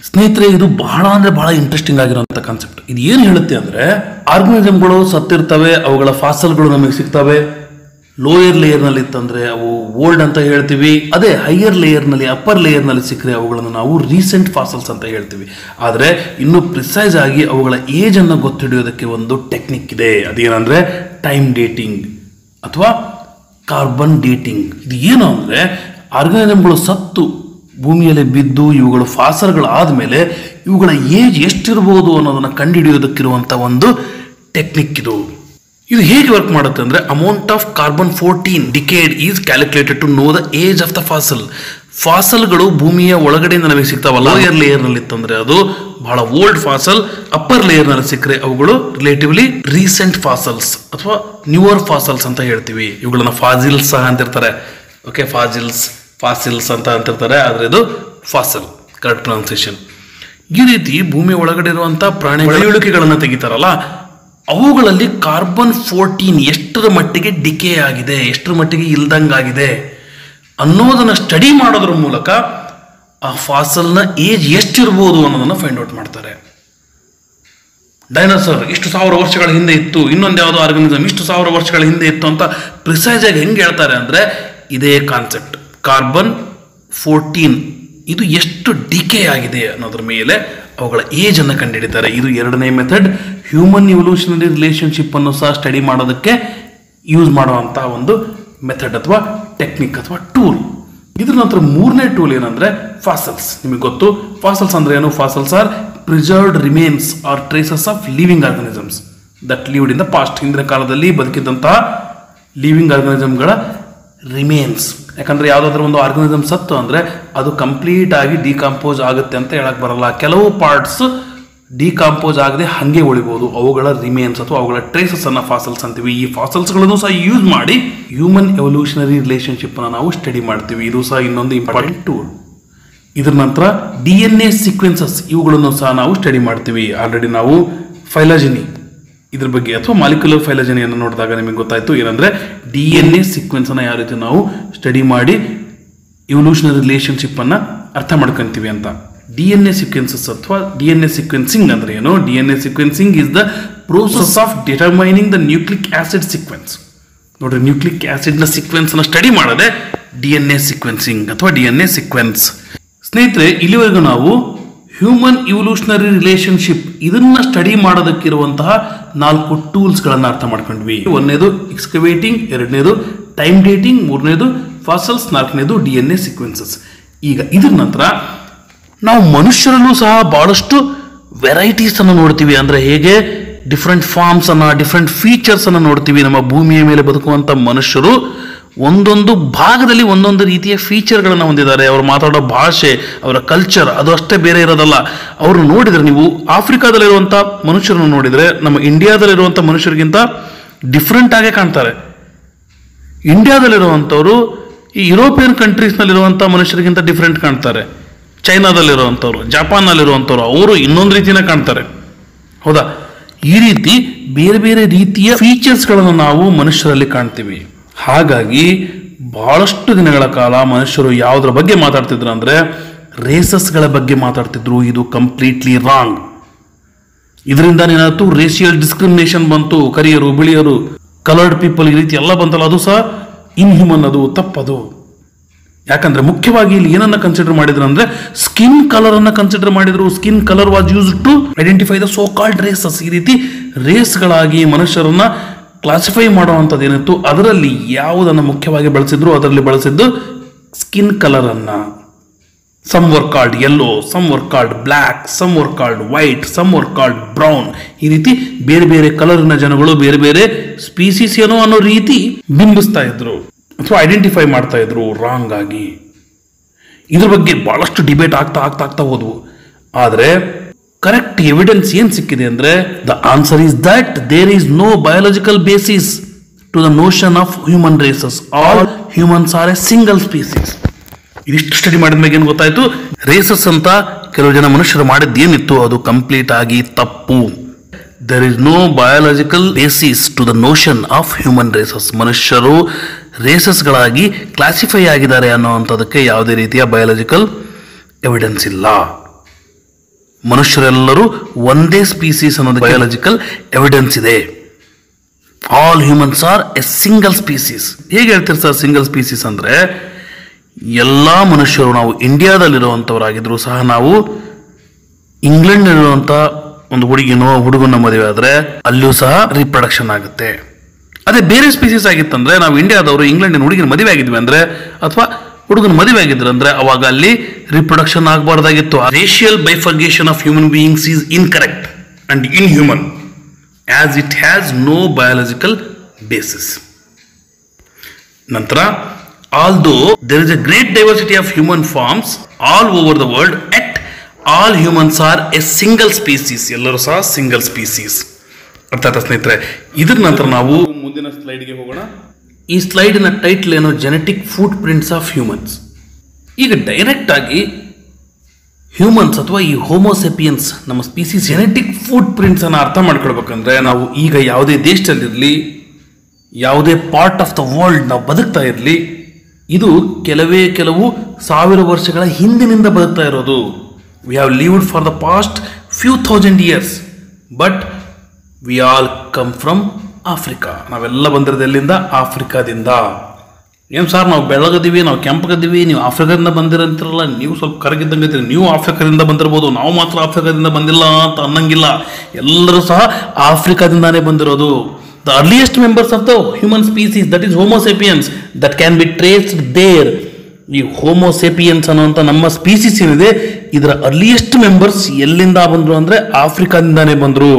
ಸ್ನೇಹಿತರೆ ಇದು ಬಹಳ ಅಂದ್ರೆ ಬಹಳ ಇಂಟ್ರೆಸ್ಟಿಂಗ್ ಆಗಿರುವಂತ ಕಾನ್ಸೆಪ್ಟ್ ಇದು ಏನು ಹೇಳುತ್ತೆ ಅಂದ್ರೆ ಆರ್ಗನಿಸಮ್ಗಳು ಸತ್ತಿರ್ತವೆ ಅವುಗಳ ಫಾಸಲ್ಗಳು ನಮಗೆ ಸಿಗ್ತವೆ ಲೋಯರ್ ಲೇಯರ್ನಲ್ಲಿ ಇತ್ತಂದ್ರೆ ಅವು ಓಲ್ಡ್ ಅಂತ ಹೇಳ್ತೀವಿ ಅದೇ ಹೈಯರ್ ಲೇಯರ್ನಲ್ಲಿ ಅಪ್ಪರ್ ಲೇಯರ್ನಲ್ಲಿ ಸಿಕ್ಕರೆ ಅವುಗಳನ್ನು ನಾವು ರೀಸೆಂಟ್ ಫಾಸಲ್ಸ್ ಅಂತ ಹೇಳ್ತೀವಿ ಆದರೆ ಇನ್ನು ಪ್ರಿಸೈಸ್ ಆಗಿ ಅವುಗಳ ಏಜ್ ಅನ್ನು ಗೊತ್ತಿಡಿಯೋದಕ್ಕೆ ಒಂದು ಟೆಕ್ನಿಕ್ ಇದೆ ಅದೇನಂದ್ರೆ ಟೈಮ್ ಡೇಟಿಂಗ್ ಅಥವಾ ಕಾರ್ಬನ್ ಡೇಟಿಂಗ್ ಇದು ಏನು ಅಂದರೆ ಆರ್ಗಾನಿಸಮ್ಗಳು ಸತ್ತು ಭೂಮಿಯಲ್ಲಿ ಬಿದ್ದು ಇವುಗಳು ಫಾಸಲ್ಗಳು ಆದಮೇಲೆ ಇವುಗಳ ಏಜ್ ಎಷ್ಟಿರ್ಬೋದು ಅನ್ನೋದನ್ನು ಕಂಡುಹಿಡಿಯೋದಕ್ಕಿರುವಂಥ ಒಂದು ಟೆಕ್ನಿಕ್ ಇದು ಇದು ಹೇಗೆ ವರ್ಕ್ ಮಾಡುತ್ತೆ ಅಂದರೆ amount of carbon fourteen decayed is calculated to know the age of the fossil ಫಾಸಲ್ಗಳು ಭೂಮಿಯ ಒಳಗಡೆಯಿಂದ ನಮಗೆ ಸಿಗ್ತಾವಲ್ಲ ಲೋಯರ್ ಲೇಯರ್ನಲ್ಲಿ ಇತ್ತಂದ್ರೆ ಅದು ಬಹಳ ಓಲ್ಡ್ ಫಾಸಲ್ ಅಪ್ಪರ್ ಲೇಯರ್ನಲ್ಲಿ ಸಿಕ್ಕರೆ ಅವುಗಳು ರಿಲೇಟಿವ್ಲಿ ರೀಸೆಂಟ್ ಫಾಸಲ್ಸ್ ಅಥವಾ ನ್ಯೂವರ್ ಫಾಸಲ್ಸ್ ಅಂತ ಹೇಳ್ತೀವಿ ಇವುಗಳನ್ನ ಫಾಸಿಲ್ಸ್ ಸಹ ಅಂತಿರ್ತಾರೆ ಓಕೆ ಫಾಸಿಲ್ಸ್ ಫಾಸಿಲ್ಸ್ ಅಂತ ಅಂತಿರ್ತಾರೆ ಆದರೆ ಇದು ಫಾಸಲ್ ಕರೆಕ್ಟ್ ಪ್ರೊನೌನ್ಸಿಯೇಷನ್ ಈ ರೀತಿ ಭೂಮಿಯ ಒಳಗಡೆ ಇರುವಂಥ ಪ್ರಾಣಿ ಇಳುಕೆಗಳನ್ನು ತೆಗಿತಾರಲ್ಲ ಅವುಗಳಲ್ಲಿ ಕಾರ್ಬನ್ ಫೋರ್ಟೀನ್ ಎಷ್ಟರ ಮಟ್ಟಿಗೆ ಡಿಕೆ ಆಗಿದೆ ಎಷ್ಟರ ಮಟ್ಟಿಗೆ ಇಲ್ದಂಗಾಗಿದೆ ಅನ್ನೋದನ್ನ ಸ್ಟಡಿ ಮಾಡೋದ್ರ ಮೂಲಕ ಆ ಫಾಸಲ್ನ ಏಜ್ ಎಷ್ಟಿರ್ಬೋದು ಅನ್ನೋದನ್ನ ಫೈಂಡ್ ಔಟ್ ಮಾಡ್ತಾರೆ ಡೈನೋಸರ್ ಇಷ್ಟು ಸಾವಿರ ವರ್ಷಗಳ ಹಿಂದೆ ಇತ್ತು ಇನ್ನೊಂದು ಯಾವುದೋ ಆರ್ಗನಿಸಮ್ ಇಷ್ಟು ಸಾವಿರ ವರ್ಷಗಳ ಹಿಂದೆ ಇತ್ತು ಅಂತ ಪ್ರಿಸೈಸ್ ಆಗಿ ಹೆಂಗೆ ಹೇಳ್ತಾರೆ ಅಂದರೆ ಇದೇ ಕಾನ್ಸೆಪ್ಟ್ ಕಾರ್ಬನ್ ಫೋರ್ಟೀನ್ ಇದು ಎಷ್ಟು ಡಿಕೆ ಆಗಿದೆ ಅನ್ನೋದ್ರ ಮೇಲೆ ಅವುಗಳ ಏಜ್ ಅನ್ನು ಕಂಡುಹಿಡಿತಾರೆ ಇದು ಎರಡನೇ ಮೆಥಡ್ ಹ್ಯೂಮನ್ ಇವಲ್ಯೂಷನರಿ ರಿಲೇಶನ್ಶಿಪ್ ಅನ್ನು ಸಹ ಸ್ಟಡಿ ಮಾಡೋದಕ್ಕೆ ಯೂಸ್ ಮಾಡುವಂಥ ಒಂದು ಮೆಥಡ್ ಅಥವಾ ಟೆಕ್ನಿಕ್ ಅಥವಾ ಟೂಲ್ ಇದ್ರ ನಂತರ ಮೂರನೇ ಟೂಲ್ ಏನಂದ್ರೆ ಫಾಸಲ್ಸ್ ನಿಮಗೆ ಗೊತ್ತು ಫಾಸಲ್ಸ್ ಅಂದ್ರೆ ಏನು fossils are preserved remains or traces of living organisms that lived in the past ಹಿಂದಿನ ಕಾಲದಲ್ಲಿ ಬದುಕಿದ್ದಂತಹ ಲಿವಿಂಗ್ ಆರ್ಗನಿಸಮ್ಗಳ ರಿಮೇನ್ಸ್ ಯಾಕಂದ್ರೆ ಯಾವುದಾದ್ರೂ ಒಂದು ಆರ್ಗನಿಸಮ್ ಸತ್ತು ಅಂದ್ರೆ ಅದು ಕಂಪ್ಲೀಟ್ ಆಗಿ ಡಿಕಾಂಪೋಸ್ ಆಗುತ್ತೆ ಅಂತ ಹೇಳಕ್ ಬರಲ್ಲ ಕೆಲವು ಪಾರ್ಟ್ಸ್ ಡಿಕಾಂಪೋಸ್ ಆಗದೆ ಹಾಗೆ ಉಳಿಬಹುದು ಅವುಗಳ ರಿಮೇನ್ಸ್ ಅಥವಾ ಅವುಗಳ ಟ್ರೇಸಸ್ ಅನ್ನ ಫಾಸಲ್ಸ್ ಅಂತೀವಿ ಈ ಫಾಸಲ್ಸ್ಗಳನ್ನು ಸಹ ಯೂಸ್ ಮಾಡಿ ಹ್ಯೂಮನ್ ಎವಲ್ಯೂಷನರಿ ರಿಲೇಶನ್ಶಿಪ್ ಅನ್ನ ನಾವು ಸ್ಟಡಿ ಮಾಡ್ತೀವಿ ಇದು ಸಹ ಇನ್ನೊಂದು ಇಂಪಾರ್ಟೆಂಟ್ ಟೂಲ್ ಇದರ ನಂತರ ಡಿ ಎನ್ ಎ ಸೀಕ್ವೆನ್ಸಸ್ ಇವುಗಳನ್ನು ಸಹ ನಾವು ಸ್ಟಡಿ ಮಾಡ್ತೀವಿ ಆಲ್ರೆಡಿ ನಾವು ಫೈಲಾಜಿನಿ ಇದ್ರ ಬಗ್ಗೆ ಅಥವಾ ಮಾಲಿಕ್ಯುಲರ್ ಫೈಲಜನಿಯನ್ನು ನೋಡಿದಾಗ ನಿಮಗೆ ಗೊತ್ತಾಯ್ತು ಏನಂದ್ರೆ ಡಿ ಎನ್ ಎ ಸೀಕ್ವೆನ್ಸ್ ಅನ್ನ ಯಾವ ರೀತಿ ನಾವು ಸ್ಟಡಿ ಮಾಡಿ ಇವಲ್ಯೂಷನರಿ ರಿಲೇಶನ್ಶಿಪ್ ಅನ್ನ ಅರ್ಥ ಮಾಡ್ಕೊಂತೀವಿ ಅಂತ ಡಿ ಎನ್ ಎ ಸೀಕ್ವೆನ್ಸಸ್ ಅಥವಾ ಡಿ ಎನ್ ಎ ಸೀಕ್ವೆನ್ಸಿಂಗ್ ಅಂದ್ರೆ ಏನು D N A sequencing is the process of determining the nucleic acid sequence ನೋಡ್ರಿ ನ್ಯೂಕ್ಲಿಕ್ ಆಸಿಡ್ನ ಸೀಕ್ವೆನ್ಸ್ನ ಸ್ಟಡಿ ಮಾಡೋದೇ ಡಿ ಎನ್ ಎ ಸೀಕ್ವೆನ್ಸಿಂಗ್ ಅಥವಾ ಡಿ ಎನ್ ಎ ಸೀಕ್ವೆನ್ಸ್ ಸ್ನೇಹಿತರೆ ಇಲ್ಲಿವರೆಗೂ ನಾವು ಹ್ಯೂಮನ್ ಇವಲ್ಯೂಷನರಿ ರಿಲೇಶನ್ಶಿಪ್ ಇದನ್ನ ಸ್ಟಡಿ ಮಾಡೋದಕ್ಕಿರುವಂತಹ ನಾಲ್ಕು ಟೂಲ್ಸ್ಗಳನ್ನು ಅರ್ಥ ಮಾಡ್ಕೊಂಡ್ವಿ ಒಂದನೇದು ಎಕ್ಸ್ಕವೇಟಿಂಗ್ ಎರಡನೇದು ಟೈಮ್ ಡೇಟಿಂಗ್ ಮೂರನೇದು ಫಾಸಲ್ಸ್ ನಾಲ್ಕನೇದು ಡಿ ಎನ್ ಎ ಸೀಕ್ವೆನ್ಸಸ್ ಈಗ ಇದ್ರ ನಂತರ ನಾವು ಮನುಷ್ಯರಲ್ಲೂ ಸಹ ಬಹಳಷ್ಟು ವೆರೈಟೀಸ್ ಅನ್ನು ನೋಡ್ತೀವಿ ಅಂದ್ರೆ ಹೇಗೆ ಡಿಫ್ರೆಂಟ್ ಫಾರ್ಮ್ಸ್ ಅನ್ನ ಡಿಫ್ರೆಂಟ್ ಫೀಚರ್ಸ್ ಅನ್ನು ನೋಡ್ತೀವಿ ನಮ್ಮ ಭೂಮಿಯ ಮೇಲೆ ಬದುಕುವಂತ ಮನುಷ್ಯರು ಒಂದೊಂದು ಭಾಗದಲ್ಲಿ ಒಂದೊಂದು ರೀತಿಯ ಫೀಚರ್ಗಳನ್ನು ಹೊಂದಿದ್ದಾರೆ ಅವರು ಮಾತಾಡೋ ಭಾಷೆ ಅವರ ಕಲ್ಚರ್ ಅದು ಅಷ್ಟೇ ಬೇರೆ ಇರೋದಲ್ಲ ಅವರು ನೋಡಿದ್ರೆ ನೀವು ಆಫ್ರಿಕಾದಲ್ಲಿರುವಂಥ ಮನುಷ್ಯರನ್ನು ನೋಡಿದರೆ ನಮ್ಮ ಇಂಡಿಯಾದಲ್ಲಿರುವಂಥ ಮನುಷ್ಯರಿಗಿಂತ ಡಿಫ್ರೆಂಟ್ ಆಗೇ ಕಾಣ್ತಾರೆ ಇಂಡಿಯಾದಲ್ಲಿರುವಂಥವ್ರು ಈ ಯುರೋಪಿಯನ್ ಕಂಟ್ರೀಸ್ನಲ್ಲಿರುವಂಥ ಮನುಷ್ಯರಿಗಿಂತ ಡಿಫ್ರೆಂಟ್ ಕಾಣ್ತಾರೆ ಚೈನಾದಲ್ಲಿರುವಂಥವ್ರು ಜಪಾನ್ನಲ್ಲಿರುವಂಥವ್ರು ಅವರು ಇನ್ನೊಂದು ರೀತಿನ ಕಾಣ್ತಾರೆ ಹೌದಾ ಈ ರೀತಿ ಬೇರೆ ಬೇರೆ ರೀತಿಯ ಫೀಚರ್ಸ್ಗಳನ್ನು ನಾವು ಮನುಷ್ಯರಲ್ಲಿ ಕಾಣ್ತೀವಿ ಹಾಗಾಗಿ ಬಹಳಷ್ಟು ದಿನಗಳ ಕಾಲ ಮನುಷ್ಯರು ಯಾವುದರ ಬಗ್ಗೆ ಮಾತಾಡ್ತಿದ್ರು ಅಂದ್ರೆ ರೇಸಸ್ಗಳ ಬಗ್ಗೆ ಮಾತಾಡ್ತಿದ್ರು ಇದು ಕಂಪ್ಲೀಟ್ಲಿ ರಾಂಗ್ ಇದರಿಂದ ಏನಾಯ್ತು ರೇಷಿಯಲ್ ಡಿಸ್ಕ್ರಿಮಿನೇಷನ್ ಬಂತು ಕರಿಯರು ಬಿಳಿಯರು ಕಲರ್ಡ್ ಪೀಪಲ್ ಈ ರೀತಿ ಎಲ್ಲ ಬಂತಲ್ಲ ಅದು ಸಹ ಇನ್ಹ್ಯೂಮನ್ ಅದು ತಪ್ಪದು ಯಾಕಂದ್ರೆ ಮುಖ್ಯವಾಗಿ ಇಲ್ಲಿ ಏನನ್ನ ಕನ್ಸಿಡರ್ ಮಾಡಿದ್ರು ಅಂದ್ರೆ ಸ್ಕಿನ್ ಕಲರ್ ಅನ್ನ ಕನ್ಸಿಡರ್ ಮಾಡಿದ್ರು skin colour was use to identify the so called races ಈ ರೀತಿ ರೇಸ್ಗಳಾಗಿ ಮನುಷ್ಯರನ್ನ ಕ್ಲಾಸಿಫೈ ಮಾಡುವಂಥದ್ದು ಏನಿತ್ತು ಅದರಲ್ಲಿ ಯಾವುದನ್ನು ಮುಖ್ಯವಾಗಿ ಬಳಸಿದ್ರು ಅದರಲ್ಲಿ ಬಳಸಿದ್ದು ಸ್ಕಿನ್ ಕಲರ್ ಅನ್ನ some were called yellow some were called black some were called white some were called brown ಈ ರೀತಿ ಬೇರೆ ಬೇರೆ ಕಲರ್ನ ಜನಗಳು ಬೇರೆ ಬೇರೆ ಸ್ಪೀಸೀಸ್ ಏನೋ ಅನ್ನೋ ರೀತಿ ಬಿಂಬಿಸ್ತಾ ಇದ್ರು ಅಥವಾ ಐಡೆಂಟಿಫೈ ಮಾಡ್ತಾ ಇದ್ರು ರಾಂಗ್ ಆಗಿ ಇದ್ರ ಬಗ್ಗೆ ಬಹಳಷ್ಟು ಡಿಬೇಟ್ ಆಗ್ತಾ ಆಗ್ತಾ ಆಗ್ತಾ ಹೋದ್ವು ಆದರೆ ಕರೆಕ್ಟ್ ಎವಿಡೆನ್ಸ್ ಏನ್ ಸಿಕ್ಕಿದೆ ಅಂದ್ರೆ the answer is that there is no biological basis to the notion of human races all humans are a single species ಇದಿಷ್ಟು ಸ್ಟಡಿ ಮಾಡಿದ ಮೇಲೆ ಏನು ಗೊತ್ತಾಯ್ತು ರೇಸಸ್ ಅಂತ ಕೆಲವು ಜನ ಮನುಷ್ಯರು ಮಾಡಿದ್ದೇನಿತ್ತು ಅದು ಕಂಪ್ಲೀಟ್ ಆಗಿ ತಪ್ಪು there is no biological basis to the notion of human races ಮನುಷ್ಯರು ರೇಸಸ್ಗಳಾಗಿ ಕ್ಲಾಸಿಫೈ ಆಗಿದ್ದಾರೆ ಅನ್ನೋವಂಥದ್ದಕ್ಕೆ ಯಾವುದೇ ರೀತಿಯ ಬಯಾಲಜಿಕಲ್ ಎವಿಡೆನ್ಸ್ ಇಲ್ಲ ಮನುಷ್ಯರೆಲ್ಲರೂ ಒಂದೇ ಸ್ಪೀಸೀಸ್ ಅನ್ನೋದು ಬಯಾಲಜಿಕಲ್ ಎವಿಡೆನ್ಸ್ ಇದೆ all humans are a single species ಹೇಗೆ ಹೇಳ್ತೀರಿ ಸರ್ ಸಿಂಗಲ್ ಸ್ಪೀಸೀಸ್ ಅಂದ್ರೆ ಎಲ್ಲ ಮನುಷ್ಯರು ನಾವು ಇಂಡಿಯಾದಲ್ಲಿರುವಂಥವರಾಗಿದ್ರು ಸಹ ನಾವು ಇಂಗ್ಲೆಂಡ್ನಲ್ಲಿರುವಂಥ ಒಂದು ಹುಡುಗಿನೋ ಹುಡುಗನ ಮದುವೆ ಆದ್ರೆ ಅಲ್ಲಿಯೂ ಸಹ ರೀಪ್ರೊಡಕ್ಷನ್ ಆಗುತ್ತೆ ಅದೇ ಬೇರೆ ಸ್ಪೀಸೀಸ್ ಆಗಿತ್ತಂದ್ರೆ ನಾವು ಇಂಡಿಯಾದವರು ಇಂಗ್ಲೆಂಡಿನ ಹುಡುಗಿನ ಮದುವೆ ಆಗಿದ್ವಿ ಅಂದ್ರೆ ಅಥವಾ ಹುಡುಗನ ಮದುವೆ ಆಗಿದ್ರು ಅಂದ್ರೆ ಅವಾಗ ಅಲ್ಲಿ ರೀಪ್ರೊಡಕ್ಷನ್ ಆಗಬಾರ್ದಾಗಿತ್ತು racial bifurcation of human beings is incorrect and in human as it has no biological basis ನಂತರ although there is a great diversity of human forms all over the world yet all humans are a single species ಎಲ್ಲರೂ ಸಹ single species ಅರ್ಥ ಆಯ್ತಾ ಸ್ನೇಹಿತರೆ ಇದ್ರ ನಂತರ ನಾವು ಮುಂದಿನ ಸ್ಲೈಡ್ಗೆ ಹೋಗೋಣ ಈ ಸ್ಲೈಡಿನ ಟೈಟ್ಲ್ ಏನು genetic footprints of humans ಈಗ ಡೈರೆಕ್ಟ್ ಆಗಿ ಹ್ಯೂಮನ್ಸ್ ಅಥವಾ ಈ ಹೋಮೋಸೆಪಿಯನ್ಸ್ ನಮ್ಮ ಸ್ಪೀಸೀಸ್ ಜೆನೆಟಿಕ್ ಫುಟ್ ಪ್ರಿಂಟ್ಸ್ ಅನ್ನ ಅರ್ಥ ಮಾಡ್ಕೊಳ್ಬೇಕಂದ್ರೆ ನಾವು ಈಗ ಯಾವುದೇ ದೇಶದಲ್ಲಿರಲಿ ಯಾವುದೇ ಪಾರ್ಟ್ ಆಫ್ ದ ವರ್ಲ್ಡ್ ನಾವು ಬದುಕ್ತಾ ಇರಲಿ ಇದು ಕೆಲವೇ ಕೆಲವು ಸಾವಿರ ವರ್ಷಗಳ ಹಿಂದಿನಿಂದ ಬದುಕ್ತಾ ಇರೋದು we have lived for the past few thousand years but we all come from Africa ನಾವೆಲ್ಲ ಬಂದಿರೋದು ಎಲ್ಲಿಂದ ಆಫ್ರಿಕಾದಿಂದ ಏನು ಸರ್ ನಾವು ಬೆಳಗದೀವಿ ನಾವು ಕೆಂಪಗದೀವಿ ನೀವು ಆಫ್ರಿಕಾದಿಂದ ಬಂದಿರಂತಿರಲ್ಲ ನೀವು ಸ್ವಲ್ಪ ಕರಗಿದ್ದಂಗೆ ಇದ್ದೀರಿ ನೀವು ಆಫ್ರಿಕಾದಿಂದ ಬಂದಿರ್ಬೋದು ನಾವು ಮಾತ್ರ ಆಫ್ರಿಕಾದಿಂದ ಬಂದಿಲ್ಲ ಅಂತ ಅನ್ನಂಗಿಲ್ಲ ಎಲ್ಲರೂ ಸಹ ಆಫ್ರಿಕಾದಿಂದಾನೇ ಬಂದಿರೋದು the earliest members of the human species that is Homo sapiens that can be traced there ಈ ಹೋಮೋಸೆಪಿಯನ್ಸ್ ಅನ್ನುವಂಥ ನಮ್ಮ ಸ್ಪೀಸೀಸ್ ಏನಿದೆ ಇದರ ಅರ್ಲಿಯೆಸ್ಟ್ ಮೆಂಬರ್ಸ್ ಎಲ್ಲಿಂದ ಬಂದ್ರು ಅಂದ್ರೆ ಆಫ್ರಿಕಾದಿಂದಾನೇ ಬಂದ್ರು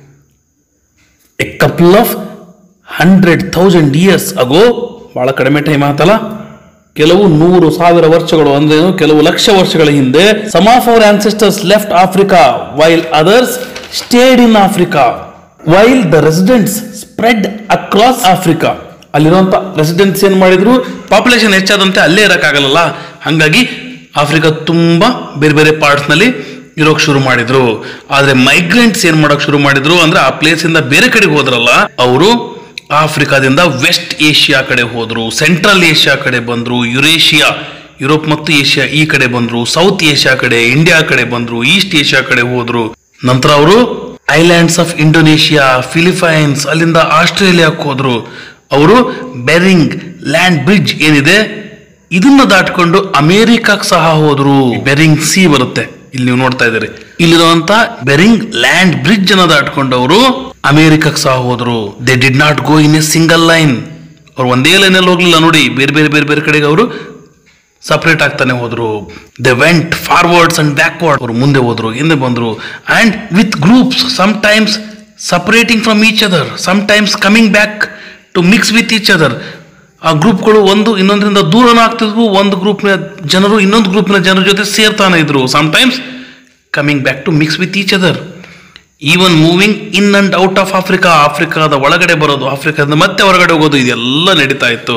a couple of hundred thousand years ago ಬಹಳ ಕಡಿಮೆ ಟೈಮ್ ಆತಲ್ಲ ಕೆಲವು ನೂರು ಸಾವಿರ ವರ್ಷಗಳು ಅಂದ್ರೆ ಏನು, ಕೆಲವು ಲಕ್ಷ ವರ್ಷಗಳ ಹಿಂದೆ some of our ancestors left Africa while others stayed in Africa while the residents spread across Africa ಅಲ್ಲಿರುವಂತ ರೆಸಿಡೆಂಟ್ಸ್ ಏನ್ ಮಾಡಿದ್ರು ಪಾಪ್ಯುಲೇಷನ್ ಹೆಚ್ಚಾದಂತೆ ಅಲ್ಲೇ ಇರಕ್ಕಾಗಲ್ಲ ಹಂಗಾಗಿ ಆಫ್ರಿಕಾ ತುಂಬಾ ಬೇರೆ ಬೇರೆ ಪಾರ್ಟ್ಸ್ ನಲ್ಲಿ ಇರೋಕ್ ಶುರು ಮಾಡಿದ್ರು ಆದ್ರೆ ಮೈಗ್ರೆಂಟ್ಸ್ ಏನ್ ಮಾಡಕ್ ಶುರು ಮಾಡಿದ್ರು ಅಂದ್ರೆ ಆ ಪ್ಲೇಸ್ ಇಂದ ಬೇರೆ ಕಡೆಗೆ ಹೋದ್ರಲ್ಲ ಅವರು ಆಫ್ರಿಕಾದಿಂದ ವೆಸ್ಟ್ ಏಷ್ಯಾ ಕಡೆ ಹೋದ್ರು ಸೆಂಟ್ರಲ್ ಏಷ್ಯಾ ಕಡೆ ಬಂದ್ರು ಯುರೇಷಿಯಾ ಯುರೋಪ್ ಮತ್ತು ಏಷ್ಯಾ ಈ ಕಡೆ ಬಂದ್ರು ಸೌತ್ ಏಷ್ಯಾ ಕಡೆ ಇಂಡಿಯಾ ಕಡೆ ಬಂದ್ರು ಈಸ್ಟ್ ಏಷ್ಯಾ ಕಡೆ ಹೋದ್ರು ನಂತರ ಅವರು ಐಲ್ಯಾಂಡ್ಸ್ ಆಫ್ ಇಂಡೋನೇಷಿಯಾ ಫಿಲಿಪೈನ್ಸ್ ಅಲ್ಲಿಂದ ಆಸ್ಟ್ರೇಲಿಯಾಕ್ಕೆ ಹೋದ್ರು ಅವರು ಬೆರಿಂಗ್ ಲ್ಯಾಂಡ್ ಬ್ರಿಡ್ಜ್ ಏನಿದೆ ಇದನ್ನ ದಾಟ್ಕೊಂಡು ಅಮೇರಿಕಾಕ್ ಸಹ ಹೋದ್ರು ಬೆರಿಂಗ್ ಸಿ ಬರುತ್ತೆ ಇಲ್ಲಿ ನೀವು ನೋಡ್ತಾ ಇದ್ದೀರಿ ಇಲ್ಲಿರುವಂತ ಬೆರಿಂಗ್ ಲ್ಯಾಂಡ್ ಬ್ರಿಡ್ಜ್ ಅನ್ನ ದಾಟ್ಕೊಂಡು ಅವರು ಅಮೇರಿಕಾಕ್ ಸಹ ಹೋದ್ರು they did not go in a single line ಅವ್ರು ಒಂದೇ ಲೈನಲ್ಲಿ ಹೋಗ್ಲಿಲ್ಲ ನೋಡಿ ಬೇರೆ ಬೇರೆ ಬೇರೆ ಬೇರೆ ಕಡೆಗೆ ಅವರು ಸಪರೇಟ್ ಆಗ್ತಾನೆ ಹೋದ್ರು they went forwards and backward ಅವರು ಮುಂದೆ ಹೋದ್ರು ಹಿಂದೆ ಬಂದ್ರು and with groups sometimes separating from each other sometimes coming back to mix with each other ಆ ಗ್ರೂಪ್ಗಳು ಒಂದು ಇನ್ನೊಂದರಿಂದ ದೂರನೂ ಆಗ್ತಿದ್ವು ಒಂದು ಗ್ರೂಪ್ನ ಜನರು ಇನ್ನೊಂದು ಗ್ರೂಪ್ನ ಜನರ ಜೊತೆ ಸೇರ್ತಾನೆ ಇದ್ರು sometimes coming back to mix with each other even moving in and out of Africa ಆಫ್ರಿಕಾದ ಒಳಗಡೆ ಬರೋದು ಆಫ್ರಿಕಾದಿಂದ ಮತ್ತೆ ಹೊರಗಡೆ ಹೋಗೋದು ಇದೆಲ್ಲ ನಡೀತಾ ಇತ್ತು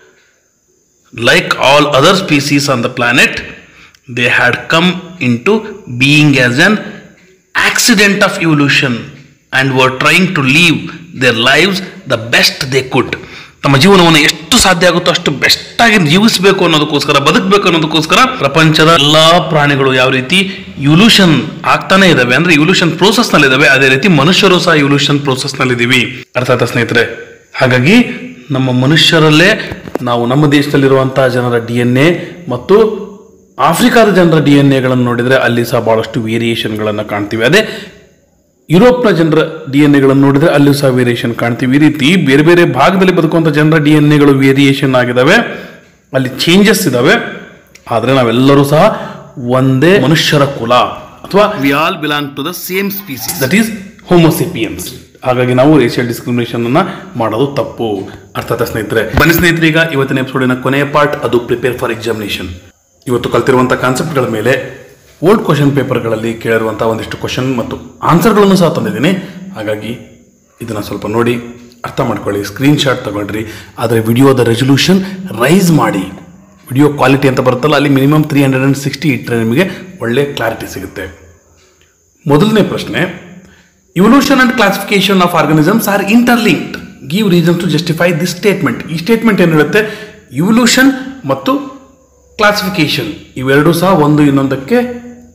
like all other species on the planet, they had come into being as an accident of evolution and were trying to live their lives the best they could. ತಮ್ಮ ಜೀವನವನ್ನು ಎಷ್ಟು ಸಾಧ್ಯ ಆಗುತ್ತೋ ಅಷ್ಟು ಬೆಸ್ಟ್ ಆಗಿ ಜೀವಿಸಬೇಕು ಅನ್ನೋದಕ್ಕೋಸ್ಕರ ಬದುಕಬೇಕು ಅನ್ನೋದಕ್ಕೋಸ್ಕರ ಪ್ರಪಂಚದ ಎಲ್ಲಾ ಪ್ರಾಣಿಗಳು ಯಾವ ರೀತಿ ಇವ್ಲ್ಯೂಷನ್ ಆಗ್ತಾನೆ ಇದಾವೆ ಅಂದ್ರೆ ಇವ್ಲ್ಯೂಷನ್ ಪ್ರೋಸೆಸ್ ನಲ್ಲಿ ಇದಾವೆ ಅದೇ ರೀತಿ ಮನುಷ್ಯರು ಸಹ ಇವ್ಲ್ಯೂಷನ್ ಪ್ರೋಸೆಸ್ ನಲ್ಲಿ ಇದೀವಿ ಅರ್ಥ ಆಯ್ತಾ ಸ್ನೇಹಿತರೆ ಹಾಗಾಗಿ ನಮ್ಮ ಮನುಷ್ಯರಲ್ಲೇ ನಾವು ನಮ್ಮ ದೇಶದಲ್ಲಿರುವಂತಹ ಜನರ ಡಿ ಎನ್ ಎ ಮತ್ತು ಆಫ್ರಿಕಾದ ಜನರ ಡಿ ಎನ್ ಎಗಳನ್ನು ನೋಡಿದ್ರೆ ಅಲ್ಲಿ ಸಹ ಬಹಳಷ್ಟು ವೇರಿಯೇಷನ್ಗಳನ್ನು ಕಾಣ್ತೀವಿ ಅದೇ ಯುರೋಪ್ನ ಜನರ ಡಿ ಎನ್ ಎಗಳನ್ನು ನೋಡಿದ್ರೆ ಅಲ್ಲೂ ಸಹ ವೇರಿಯೇಷನ್ ಕಾಣ್ತೀವಿ ಈ ರೀತಿ ಬೇರೆ ಬೇರೆ ಭಾಗದಲ್ಲಿ ಬದುಕುವಂಥ ಜನರ ಡಿ ಎನ್ ಎಗಳು ವೇರಿಯೇಷನ್ ಆಗಿದಾವೆ ಅಲ್ಲಿ ಚೇಂಜಸ್ ಇದಾವೆ ಆದರೆ ನಾವೆಲ್ಲರೂ ಸಹ ಒಂದೇ ಮನುಷ್ಯರ ಕುಲ ಅಥವಾ we all belong to the same species that is Homo sapiens ಹಾಗಾಗಿ ನಾವು ರೇಷಿಯಲ್ ಡಿಸ್ಕ್ರಿಮಿನೇಷನ್ ಅನ್ನ ಮಾಡೋದು ತಪ್ಪು ಅರ್ಥ ಆಯ್ತಾ ಸ್ನೇಹಿತರೆ ಬನ್ನಿ ಸ್ನೇಹಿತರೆ ಈಗ ಇವತ್ತಿನ ಎಪಿಸೋಡಿನ ಕೊನೆಯ ಪಾರ್ಟ್ ಅದು ಪ್ರಿಪೇರ್ ಫಾರ್ ಎಕ್ಸಾಮಿನೇಷನ್ ಇವತ್ತು ಕಲ್ತಿರುವಂಥ ಕಾನ್ಸೆಪ್ಟ್ಗಳ ಮೇಲೆ ಓಲ್ಡ್ ಕ್ವಶನ್ ಪೇಪರ್ಗಳಲ್ಲಿ ಕೇಳಿರುವಂಥ ಒಂದಿಷ್ಟು ಕ್ವಶನ್ ಮತ್ತು ಆನ್ಸರ್ಗಳನ್ನು ಸಹ ತಂದಿದ್ದೀನಿ ಹಾಗಾಗಿ ಇದನ್ನು ಸ್ವಲ್ಪ ನೋಡಿ ಅರ್ಥ ಮಾಡ್ಕೊಳ್ಳಿ ಸ್ಕ್ರೀನ್ ಶಾಟ್ ತಗೊಳ್ರಿ ಆದರೆ ವಿಡಿಯೋದ ರೆಸೊಲ್ಯೂಷನ್ ರೈಸ್ ಮಾಡಿ ವಿಡಿಯೋ ಕ್ವಾಲಿಟಿ ಅಂತ ಬರುತ್ತಲ್ಲ ಅಲ್ಲಿ minimum three hundred and sixty ಇಟ್ಟರೆ ನಿಮಗೆ ಒಳ್ಳೆ ಕ್ಲಾರಿಟಿ ಸಿಗುತ್ತೆ ಮೊದಲನೇ ಪ್ರಶ್ನೆ evolution and classification of organisms are interlinked give reason to justify this statement ಈ ಸ್ಟೇಟ್ಮೆಂಟ್ ಏನು ಹೇಳುತ್ತೆ ಇವಲ್ಯೂಷನ್ ಮತ್ತು ಕ್ಲಾಸಿಫಿಕೇಶನ್ ಇವೆರಡೂ ಸಹ ಒಂದು ಇನ್ನೊಂದಕ್ಕೆ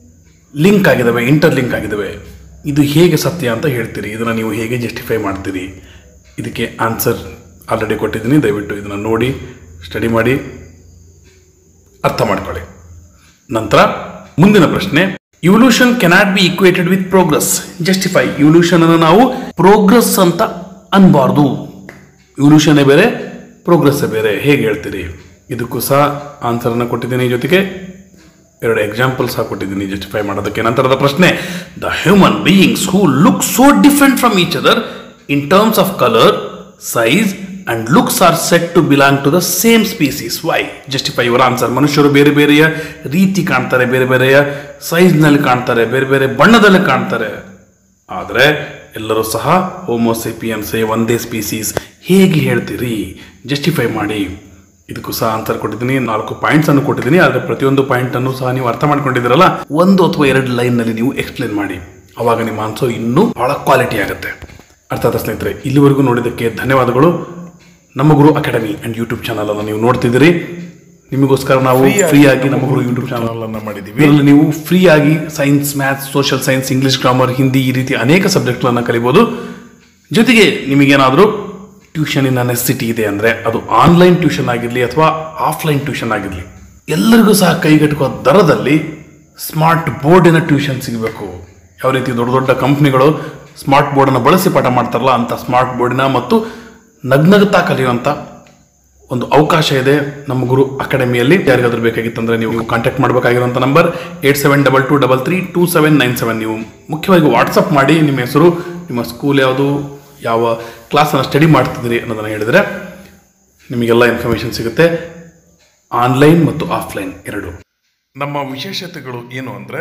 ಲಿಂಕ್ ಆಗಿದ್ದಾವೆ ಇಂಟರ್ ಲಿಂಕ್ ಆಗಿದ್ದಾವೆ ಇದು ಹೇಗೆ ಸತ್ಯ ಅಂತ ಹೇಳ್ತೀರಿ ಇದನ್ನು ನೀವು ಹೇಗೆ ಜಸ್ಟಿಫೈ ಮಾಡ್ತೀರಿ ಇದಕ್ಕೆ ಆನ್ಸರ್ ಆಲ್ರೆಡಿ ಕೊಟ್ಟಿದ್ದೀನಿ ದಯವಿಟ್ಟು ಇದನ್ನು ನೋಡಿ ಸ್ಟಡಿ ಮಾಡಿ ಅರ್ಥ ಮಾಡ್ಕೊಳ್ಳಿ ನಂತರ ಮುಂದಿನ ಪ್ರಶ್ನೆ evolution cannot be equated with progress justify evolution ಅನ್ನು ನಾವು ಪ್ರೋಗ್ರೆಸ್ ಅಂತ ಅನ್ಬಾರ್ದು ಇವಲ್ಯೂಷನ್ನೇ ಬೇರೆ ಪ್ರೋಗ್ರೆಸ್ಸೇ ಬೇರೆ ಹೇಗೆ ಹೇಳ್ತೀರಿ ಇದಕ್ಕೂ ಸಹ ಆನ್ಸರನ್ನು ಕೊಟ್ಟಿದ್ದೀನಿ ಜೊತೆಗೆ ಎರಡು ಎಕ್ಸಾಂಪಲ್ಸ್ ಸಹ ಕೊಟ್ಟಿದ್ದೀನಿ ಜಸ್ಟಿಫೈ ಮಾಡೋದಕ್ಕೆ ನಂತರದ ಪ್ರಶ್ನೆ the human beings who look so different from each other in terms of colour size and looks are said to belong to the same species why justify your answer ಮನುಷ್ಯರು ಬೇರೆ ಬೇರೆಯ ರೀತಿ ಕಾಣ್ತಾರೆ ಬೇರೆ ಬೇರೆಯ ಸೈಜ್ನಲ್ಲಿ ಕಾಣ್ತಾರೆ ಬೇರೆ ಬೇರೆ ಬಣ್ಣದಲ್ಲಿ ಕಾಣ್ತಾರೆ ಆದರೆ ಎಲ್ಲರೂ ಸಹ ಹೋಮೋಸೆಪಿಯನ್ಸೇ ಒಂದೇ ಸ್ಪೀಸೀಸ್ ಹೇಗೆ ಹೇಳ್ತೀರಿ ಜಸ್ಟಿಫೈ ಮಾಡಿ ಇದಕ್ಕೂ ಸಹ ಆನ್ಸರ್ ಕೊಟ್ಟಿದ್ದೀನಿ ನಾಲ್ಕು ಪಾಯಿಂಟ್ಸ್ ಅನ್ನು ಕೊಟ್ಟಿದ್ದೀನಿ ಆದರೆ ಪ್ರತಿಯೊಂದು ಪಾಯಿಂಟ್ ಅನ್ನು ಸಹ ನೀವು ಅರ್ಥ ಮಾಡ್ಕೊಂಡಿದ್ದೀರಲ್ಲ ಒಂದು ಅಥವಾ ಎರಡು ಲೈನ್ ನಲ್ಲಿ ನೀವು ಎಕ್ಸ್ಪ್ಲೇನ್ ಮಾಡಿ ಅವಾಗ ನಿಮ್ಮ ಆನ್ಸರ್ ಇನ್ನೂ ಬಹಳ ಕ್ವಾಲಿಟಿ ಆಗುತ್ತೆ ಅರ್ಥ ಆಯ್ತಾ ಸ್ನೇಹಿತರೆ ಇಲ್ಲಿವರೆಗೂ ನೋಡಿದ್ದಕ್ಕೆ ಧನ್ಯವಾದಗಳು ನಮ್ಮ Guru Academy and YouTube channel ಅನ್ನು ನೀವು ನೋಡ್ತಿದ್ದೀರಿ ನಿಮಗೋಸ್ಕರ ನಾವು ಫ್ರೀ ಆಗಿ ನಮ್ಮ ಗುರು ಯೂಟ್ಯೂಬ್ ಚಾನಲ್ ಅನ್ನು ಮಾಡಿದ್ದೀವಿ ಇದರಲ್ಲಿ ನೀವು ಫ್ರೀ ಆಗಿ science maths social science English grammar Hindi ಈ ರೀತಿ ಅನೇಕ ಸಬ್ಜೆಕ್ಟ್ಗಳನ್ನು ಕಲಿಬೋದು ಜೊತೆಗೆ ನಿಮಗೇನಾದರೂ ಟ್ಯೂಷನಿನ ನೆಸಿಟಿ ಇದೆ ಅಂದರೆ ಅದು ಆನ್ಲೈನ್ ಟ್ಯೂಷನ್ ಆಗಿರಲಿ ಅಥವಾ ಆಫ್ಲೈನ್ ಟ್ಯೂಷನ್ ಆಗಿರಲಿ ಎಲ್ಲರಿಗೂ ಸಹ ಕೈಗೆಟುಕುವ ದರದಲ್ಲಿ ಸ್ಮಾರ್ಟ್ ಬೋರ್ಡಿನ ಟ್ಯೂಷನ್ ಸಿಗಬೇಕು ಯಾವ ರೀತಿ ದೊಡ್ಡ ದೊಡ್ಡ ಕಂಪ್ನಿಗಳು ಸ್ಮಾರ್ಟ್ ಬೋರ್ಡನ್ನು ಬಳಸಿ ಪಾಠ ಮಾಡ್ತಾರಲ್ಲ ಅಂತ ಸ್ಮಾರ್ಟ್ ಬೋರ್ಡಿನ ಮತ್ತು ನಗ್ನಗ್ತಾ ಕಲಿಯುವಂಥ ಒಂದು ಅವಕಾಶ ಇದೆ ನಮ್ಮ ಗುರು ಅಕಾಡೆಮಿಯಲ್ಲಿ ಯಾರಿಗಾದ್ರೂ ಬೇಕಾಗಿತ್ತಂದ್ರೆ ನೀವು ಕಾಂಟ್ಯಾಕ್ಟ್ ಮಾಡಬೇಕಾಗಿರುವಂಥ number eight seven double two double three two seven nine seven ನೀವು ಮುಖ್ಯವಾಗಿ ವಾಟ್ಸಪ್ ಮಾಡಿ ನಿಮ್ಮ ಹೆಸರು ನಿಮ್ಮ ಸ್ಕೂಲ್ ಯಾವುದು ಯಾವ ಕ್ಲಾಸನ್ನು ಸ್ಟಡಿ ಮಾಡ್ತಿದ್ದೀರಿ ಅನ್ನೋದನ್ನು ಹೇಳಿದರೆ ನಿಮಗೆಲ್ಲ ಇನ್ಫಾರ್ಮೇಷನ್ ಸಿಗುತ್ತೆ ಆನ್ಲೈನ್ ಮತ್ತು ಆಫ್ಲೈನ್ ಎರಡು ನಮ್ಮ ವಿಶೇಷತೆಗಳು ಏನು ಅಂದ್ರೆ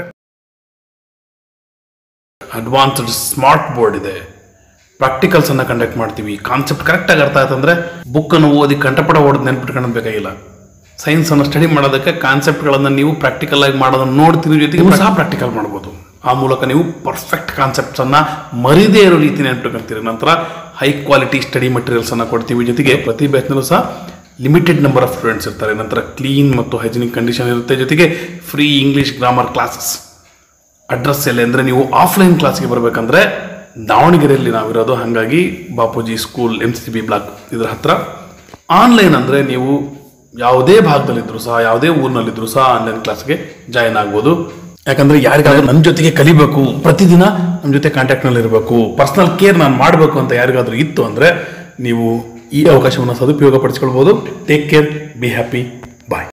ಅಡ್ವಾನ್ಸ್ಡ್ ಸ್ಮಾರ್ಟ್ ಬೋರ್ಡ್ ಇದೆ ಪ್ರಾಕ್ಟಿಕಲ್ಸ್ ಅನ್ನ ಕಂಡಕ್ಟ್ ಮಾಡ್ತೀವಿ ಕಾನ್ಸೆಪ್ಟ್ ಕರೆಕ್ಟಾಗಿ ಅರ್ಥ ಆಯ್ತಂದ್ರೆ ಬುಕ್ ಅನ್ನು ಓದಿ ಕಂಠಪಡ ಓಡೋದು ನೆನ್ಪಿಟ್ಕೊಳ್ಳೋದು ಬೇಕಾಗಿಲ್ಲ ಸೈನ್ಸ್ ಅನ್ನು ಸ್ಟಡಿ ಮಾಡೋದಕ್ಕೆ ಕಾನ್ಸೆಪ್ಟ್ಗಳನ್ನು ನೀವು ಪ್ರಾಕ್ಟಿಕಲ್ ಆಗಿ ಮಾಡೋದನ್ನ ನೋಡ್ತೀವಿ ಜೊತೆಗೆ ನೀವು ಸಹ ಪ್ರಾಕ್ಟಿಕಲ್ ಮಾಡ್ಬೋದು ಆ ಮೂಲಕ ನೀವು ಪರ್ಫೆಕ್ಟ್ ಕಾನ್ಸೆಪ್ಟ್ಸ್ ಅನ್ನ ಮರಿದೇ ಇರೋ ರೀತಿ ನೆನ್ಪಿಟ್ಕೊಳ್ತೀರಿ ನಂತರ ಹೈ ಕ್ವಾಲಿಟಿ ಸ್ಟಡಿ ಮಟೀರಿಯಲ್ಸ್ ಅನ್ನ ಕೊಡ್ತೀವಿ ಜೊತೆಗೆ ಪ್ರತಿ ಬ್ಯಾಚ್ನಲ್ಲೂ ಸಹ ಲಿಮಿಟೆಡ್ ನಂಬರ್ ಆಫ್ ಸ್ಟೂಡೆಂಟ್ಸ್ ಇರ್ತಾರೆ ನಂತರ ಕ್ಲೀನ್ ಮತ್ತು ಹೈಜಿನಿಕ್ ಕಂಡೀಷನ್ ಇರುತ್ತೆ ಜೊತೆಗೆ free English grammar classes address ಎಲ್ಲಿ ಅಂದರೆ ನೀವು ಆಫ್ಲೈನ್ ಕ್ಲಾಸ್ಗೆ ಬರಬೇಕಂದ್ರೆ ದಾವಣಗೆರೆಯಲ್ಲಿ ನಾವಿರೋದು ಹಾಗಾಗಿ Bapuji school M C B block ಇದರ ಹತ್ರ ಆನ್ಲೈನ್ ಅಂದರೆ ನೀವು ಯಾವುದೇ ಭಾಗದಲ್ಲಿದ್ದರೂ ಸಹ ಯಾವುದೇ ಊರಿನಲ್ಲಿದ್ದರೂ ಸಹ ಆನ್ಲೈನ್ ಕ್ಲಾಸ್ಗೆ ಜಾಯಿನ್ ಆಗ್ಬೋದು ಯಾಕಂದ್ರೆ ಯಾರಿಗಾದ್ರೂ ನನ್ನ ಜೊತೆಗೆ ಕಲಿಬೇಕು ಪ್ರತಿದಿನ ನಮ್ಮ ಜೊತೆ ಕಾಂಟ್ಯಾಕ್ಟ್ನಲ್ಲಿ ಇರಬೇಕು ಪರ್ಸನಲ್ ಕೇರ್ ನಾನು ಮಾಡಬೇಕು ಅಂತ ಯಾರಿಗಾದ್ರೂ ಇತ್ತು ಅಂದರೆ ನೀವು ಈ ಅವಕಾಶವನ್ನು ಸದುಪಯೋಗ ಪಡಿಸ್ಕೊಳ್ಬೋದು take care be happy bye